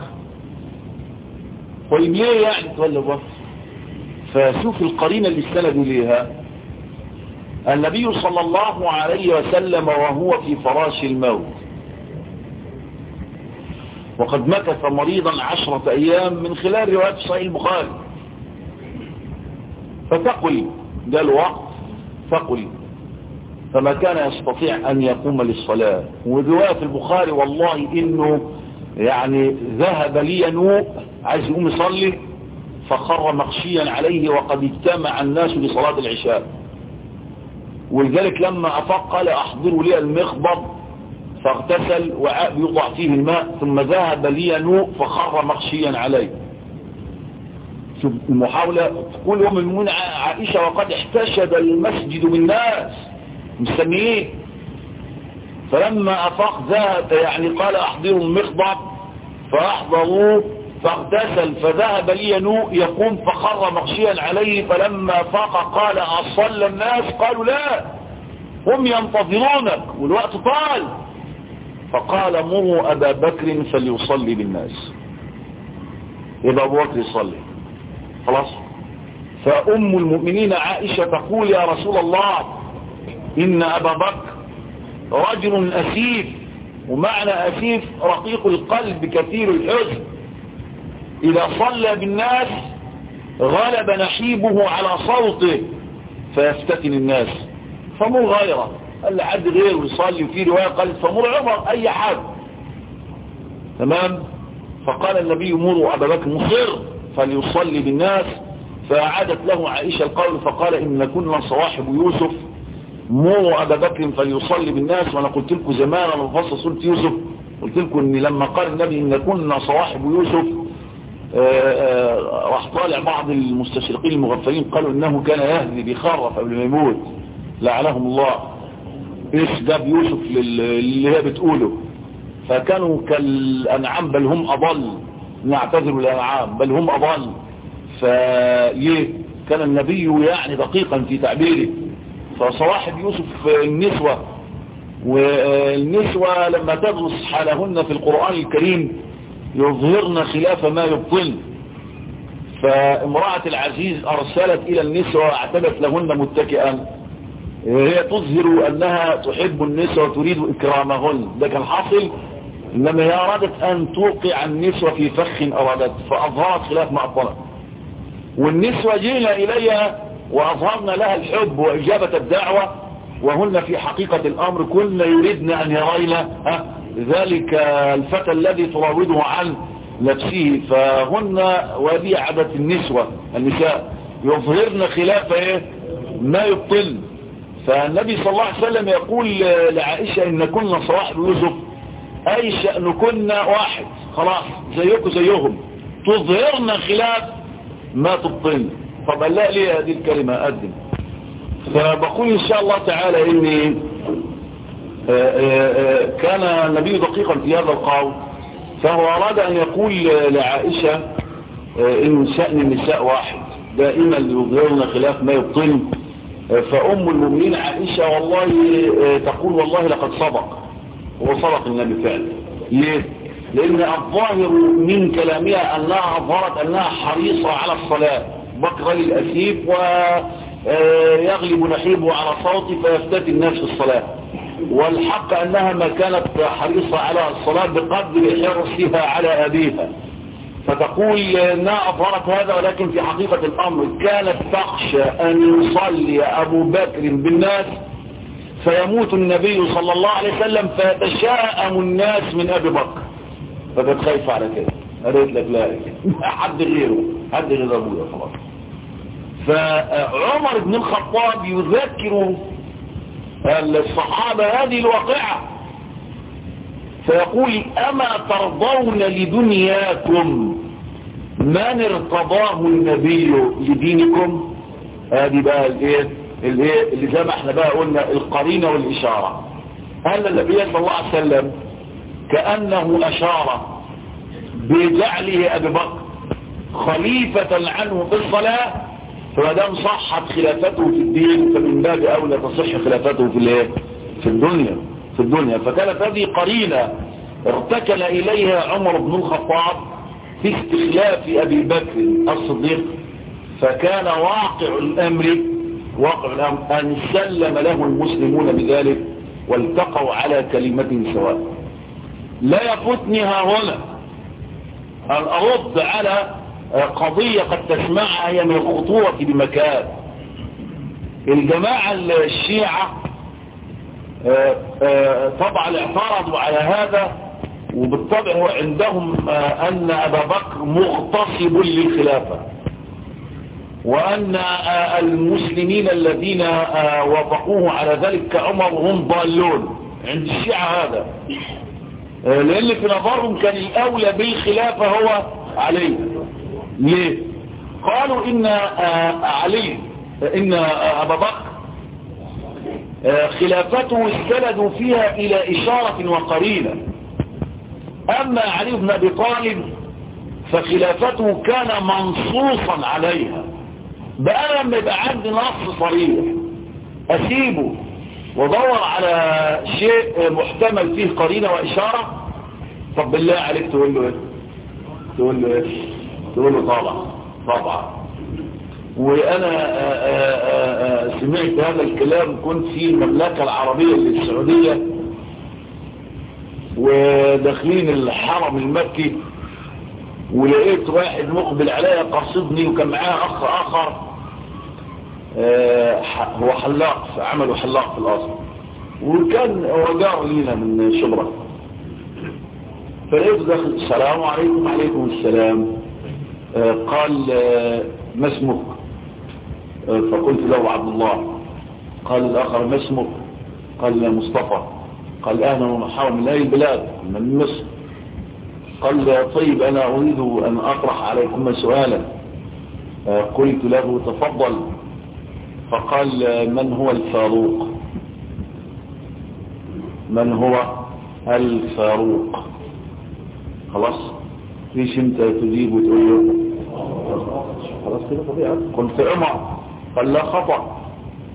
طيب ليه يعني تولي أبو بكر فشوف القرينة اللي استندوا ليها النبي صلى الله عليه وسلم وهو في فراش الموت وقد مكث مريضا عشرة أيام من خلال رواية صحيح البخاري فثقل جاء الوقت ثقل فما كان يستطيع أن يقوم للصلاة ورواية في البخاري والله إنه يعني ذهب لي ينوء عايز يقوم يصلي فخر مغشيا عليه وقد اجتمع الناس لصلاة العشاء ولذلك لما أفق قال أحضروا لي المخضب فاغتسل وعاء يوضع فيه الماء ثم ذهب لي ينوء فخر مغشيا عليه شوف المحاولة تقول يوم المنى عائشة وقد احتشد المسجد بالناس مستنيين فلما أفاق ذهب يعني قال أحضروا المخضب فأحضروه فاغتسل فذهب لي ينوء يقوم فخر مغشيا عليه فلما فاق قال أصلى الناس قالوا لا هم ينتظرونك والوقت طال فقال مروا أبا بكر فليصلي بالناس يبقى أبو بكر يصلي خلاص فأم المؤمنين عائشة تقول يا رسول الله إن أبا بكر رجل أسيف ومعنى أسيف رقيق القلب كثير الحزن إذا صلى بالناس غلب نحيبه على صوته فيفتتن الناس فمر غيره قال لحد غيره يصلي وفي رواية قال فمر عمر أي حد تمام فقال النبي مروا أبا بكر مصر فليصلي بالناس فأعادت له عائشة القول فقال إن كنا صواحب يوسف مروا أبا بكر فليصلي بالناس وأنا قلت لكم زمان لما فصل سورة يوسف قلت لكم إن لما قال النبي إن كنا صواحب يوسف راح طالع بعض المستشرقين المغفلين قالوا إنه كان يهدي بيخرف قبل ما يموت لعنهم الله إيش جاب يوسف اللي هي بتقوله فكانوا كالأنعام بل هم أضل نعتذر الأنعام بل هم أضل فليه كان النبي يعني دقيقا في تعبيره فصواحب يوسف النسوة والنسوة لما تدرس حالهن في القرآن الكريم يظهرن خلاف ما يبطل فامرأة العزيز أرسلت إلى النسوة واعتدت لهن متكئا هي تظهر أنها تحب النسوة وتريد إكرامهن ده كان حاصل إنما هي أرادت أن توقع النسوة في فخ أرادت فأظهرت خلاف ما أبطلت والنسوة جئنا إليها وأظهرنا لها الحب وإجابة الدعوة وهن في حقيقة الأمر كن يريدن أن يرين ذلك الفتى الذي تراوده عن نفسه فهن وهذه عادة النسوة النساء يظهرن خلاف إيه؟ ما يبطل فالنبي صلى الله عليه وسلم يقول لعائشة إن كنا صواحب يوسف أي شأنكن واحد خلاص زيكم زيهم تظهرن خلاف ما تبطل طب لا ليه هذه الكلمة أقدم فبقول إن شاء الله تعالى إني كان النبي دقيقا في هذا القول فهو أراد أن يقول لعائشة إن شأن النساء واحد دائما يظهرن خلاف ما يبطل فأم المؤمنين عائشة والله تقول والله لقد صدق وصدق النبي فعلا ليه؟ لأن الظاهر من كلامها أنها أظهرت أنها حريصة على الصلاة بكر الأسيف ويغلب نحيبه على صوته فيفتتي الناس في الصلاة والحق أنها ما كانت حريصة على الصلاة بقدر حرصها على أبيها فتقول انها أظهرت هذا ولكن في حقيقة الأمر كانت تخشى أن يصلي أبو بكر بالناس فيموت النبي صلى الله عليه وسلم فيتشاءم الناس من أبي بكر فكانت خايفة على كده قالت لك لا حد غيره حد غير أبويا خلاص فعمر بن الخطاب يذكر الصحابة هذه الواقعة فيقول أما ترضون لدنياكم من ارتضاه النبي لدينكم هذه بقى الايه الايه اللي زي ما احنا بقى قلنا القرينة والإشارة هل النبي صلى الله عليه وسلم كأنه أشار بجعله أبي بكر خليفة عنه في الصلاة فما دام صحت خلافته في الدين فمن باب أولى تصح خلافته في الايه في الدنيا في الدنيا فكانت هذه قرينة ارتكل إليها عمر بن الخطاب في استخلاف أبي بكر الصديق فكان واقع الأمر واقع الأمر أن سلم له المسلمون بذلك والتقوا على كلمة سواء لا يفوتني ها هنا أن أرد على قضية قد تسمعها هي من الخطورة بمكان الجماعة الشيعة طبعا اعترضوا على هذا وبالطبع عندهم أن أبا بكر مغتصب للخلافة وأن المسلمين الذين وافقوه على ذلك كعمر هم ضالون عند الشيعة هذا لأن في نظرهم كان الأولى بالخلافة هو علي ليه قالوا إن علي إن أبا بكر خلافته استندوا فيها إلى إشارة وقرينة أما علي بن أبي طالب فخلافته كان منصوصا عليها بقى لما يبقى عندي نص صريح أسيبه ودور على شيء محتمل فيه قرينة وإشارة طب بالله عليك تقول له ايه تقول له ايه تقول له طبعا طبعا وانا آآ آآ سمعت هذا الكلام كنت في المملكة العربية السعودية وداخلين الحرم المكي ولقيت واحد مقبل عليا قصدني وكان معاه اخ اخر هو حلاق عمله حلاق في الاصل وكان هو جار لينا من شبرا فلقيته داخل السلام عليكم وعليكم السلام قال ما اسمك فقلت له عبد الله قال الآخر ما اسمك قال مصطفى قال أهلا ومرحبا من أي بلاد من مصر قال طيب أنا أريد أن أطرح عليكم سؤالا قلت له تفضل فقال من هو الفاروق من هو الفاروق خلاص ليش انت تجيب وتقول له خلاص كده طبيعة قلت عمر قال لا خطأ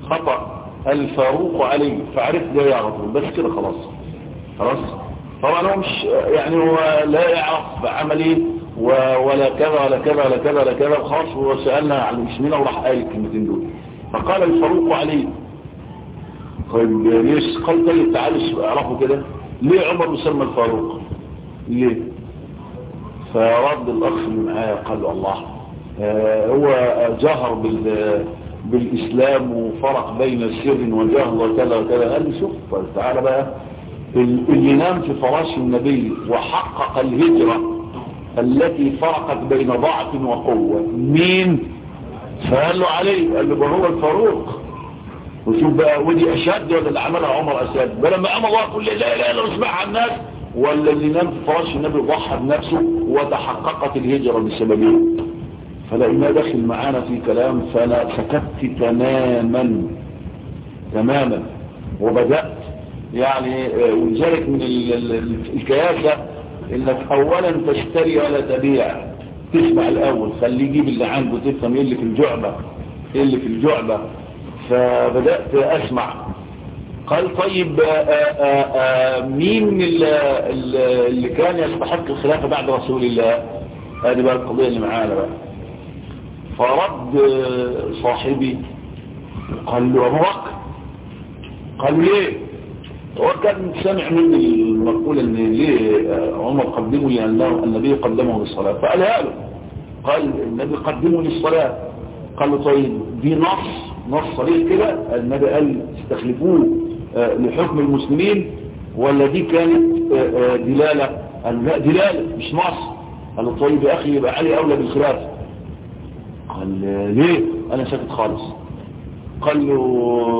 خطأ الفاروق علي فعرفت ده يعرفه بس كده خلاص خلاص طبعا هو مش يعني هو لا يعرف عملي ولا كذا ولا كذا ولا كذا ولا كذا وخلاص هو سألنا عن المسلمين وراح قال الكلمتين دول فقال الفاروق علي طيب ليش قال طيب تعالوا اعرفوا كده ليه عمر مسمى الفاروق ليه فرد الاخ اللي معايا قال له الله آه هو جهر بال بالاسلام وفرق بين سر وجهل وكذا وكذا قال لي شوف تعالى بقى اللي نام في فراش النبي وحقق الهجرة التي فرقت بين ضعف وقوة مين فقال له علي قال له هو الفاروق وشوف بقى ودي اشد ولا اللي عملها عمر اشد بل لما عمر الله كل لا اله الا اسمعها الناس ولا اللي نام في فراش النبي ضحى بنفسه وتحققت الهجرة بسببه فلقينا داخل معانا في كلام فانا سكت تماما تماما وبدأت يعني ولذلك من الكياسة انك اولا تشتري ولا تبيع تسمع الاول خليه يجيب اللي عنده تفهم ايه اللي في الجعبة ايه اللي في الجعبة فبدأت اسمع قال طيب آآ آآ مين اللي كان يستحق الخلافة بعد رسول الله هذه بقى القضية اللي معانا بقى فرد صاحبي قال له ابو بكر قال ليه هو كان سامع من المقولة ان ليه عمر قدمه لأنه النبي قدمه للصلاة فقالها له قال النبي قدمه للصلاة قال له طيب دي نص نص صريح كده النبي قال استخلفوه لحكم المسلمين ولا دي كانت دلالة قال لا دلالة مش نص قال له طيب يا أخي يبقى علي أولى بالخلافة قال ليه أنا ساكت خالص قال له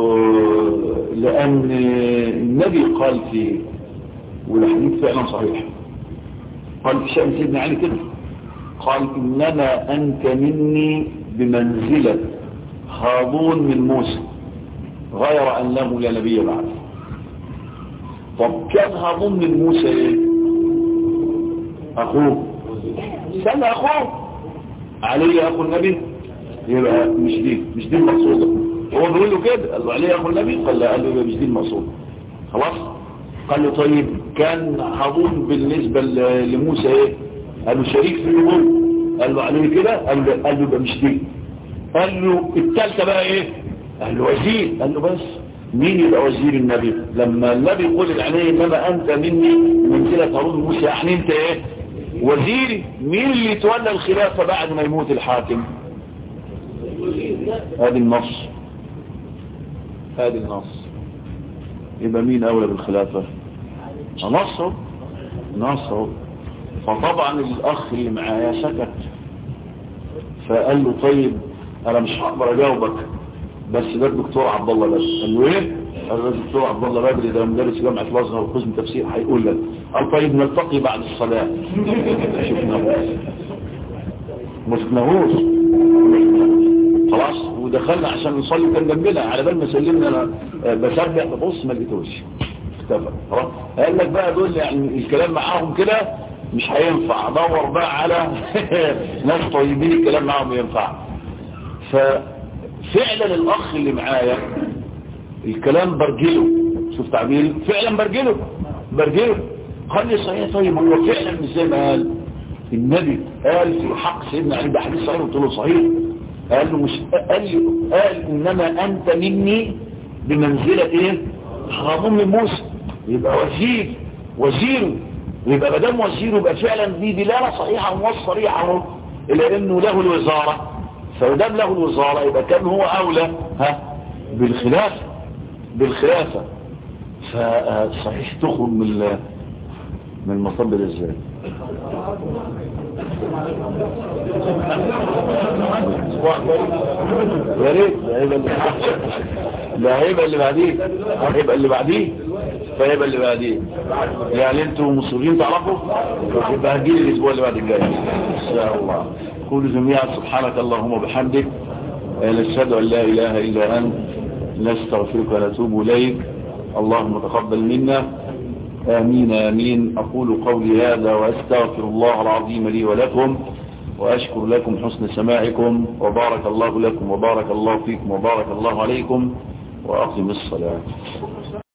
لأن النبي قال في والحديث فعلا صحيح قال في شأن سيدنا علي كده قال إنما أنت مني بمنزلة هارون من موسى غير أنه لا نبي بعد طب كان هارون من موسى ايه أخوه سنة أخوه علي أخو النبي يبقى مش دي مش دي المقصودة هو بيقول له كده قال له عليه أخو النبي قال له قال له مش دي المقصودة خلاص قال له طيب كان هارون بالنسبة لموسى ايه قال له شريك في النبوة قال له عليه كده قال له قال له يبقى مش دي قال له الثالثه بقى ايه قال له وزير قال له بس مين يبقى وزير النبي لما النبي يقول عليه انما انت مني منزله هارون موسى يعني انت ايه وزيري مين اللي يتولى الخلافه بعد ما يموت الحاكم هذه النص هذه النص يبقى مين اولى بالخلافه نصه نصه فطبعا الاخ اللي معايا سكت فقال له طيب انا مش هقدر اجاوبك بس ده الدكتور عبد الله بس قال له ايه قال له الدكتور عبد الله بدري ده مدرس جامعه الازهر وقسم تفسير هيقول لك قال طيب نلتقي بعد الصلاه شفناه ما شفناهوش خلاص ودخلنا عشان نصلي كان جنبنا على بال ما سلمنا انا بسبح ببص ما لقيتوش اختفى خلاص قال لك بقى دول يعني الكلام معاهم كده مش هينفع دور بقى على ناس طيبين الكلام معاهم ينفع ففعلا الاخ اللي معايا الكلام برجله شوف تعبيري فعلا برجله برجله قال لي صحيح طيب هو فعلا مش زي ما قال النبي قال في حق سيدنا علي ده حديث صحيح قلت له صحيح قال له مش قال لي قال انما انت مني بمنزله ايه هارون من موسى يبقى وزير وزيره يبقى ما دام وزيره يبقى فعلا دي دلاله صحيحه ونص صريح اهو الى انه له الوزاره فدام له الوزاره يبقى كان هو اولى ها بالخلافه بالخلافه فصحيح تخرج من من المطب ده ازاي يا ريت ده هيبقى اللي بعديه هيبقى اللي بعديه فيبقى اللي بعديه يعني انتوا مصرين تعرفوا يبقى هجيلي الاسبوع اللي بعد الجاي ان شاء الله قولوا جميعا سبحانك اللهم وبحمدك نشهد ان لا اله الا انت نستغفرك ونتوب اليك اللهم تقبل منا آمين آمين أقول قولي هذا وأستغفر الله العظيم لي ولكم وأشكر لكم حسن سماعكم وبارك الله لكم وبارك الله فيكم وبارك الله عليكم وأقم الصلاة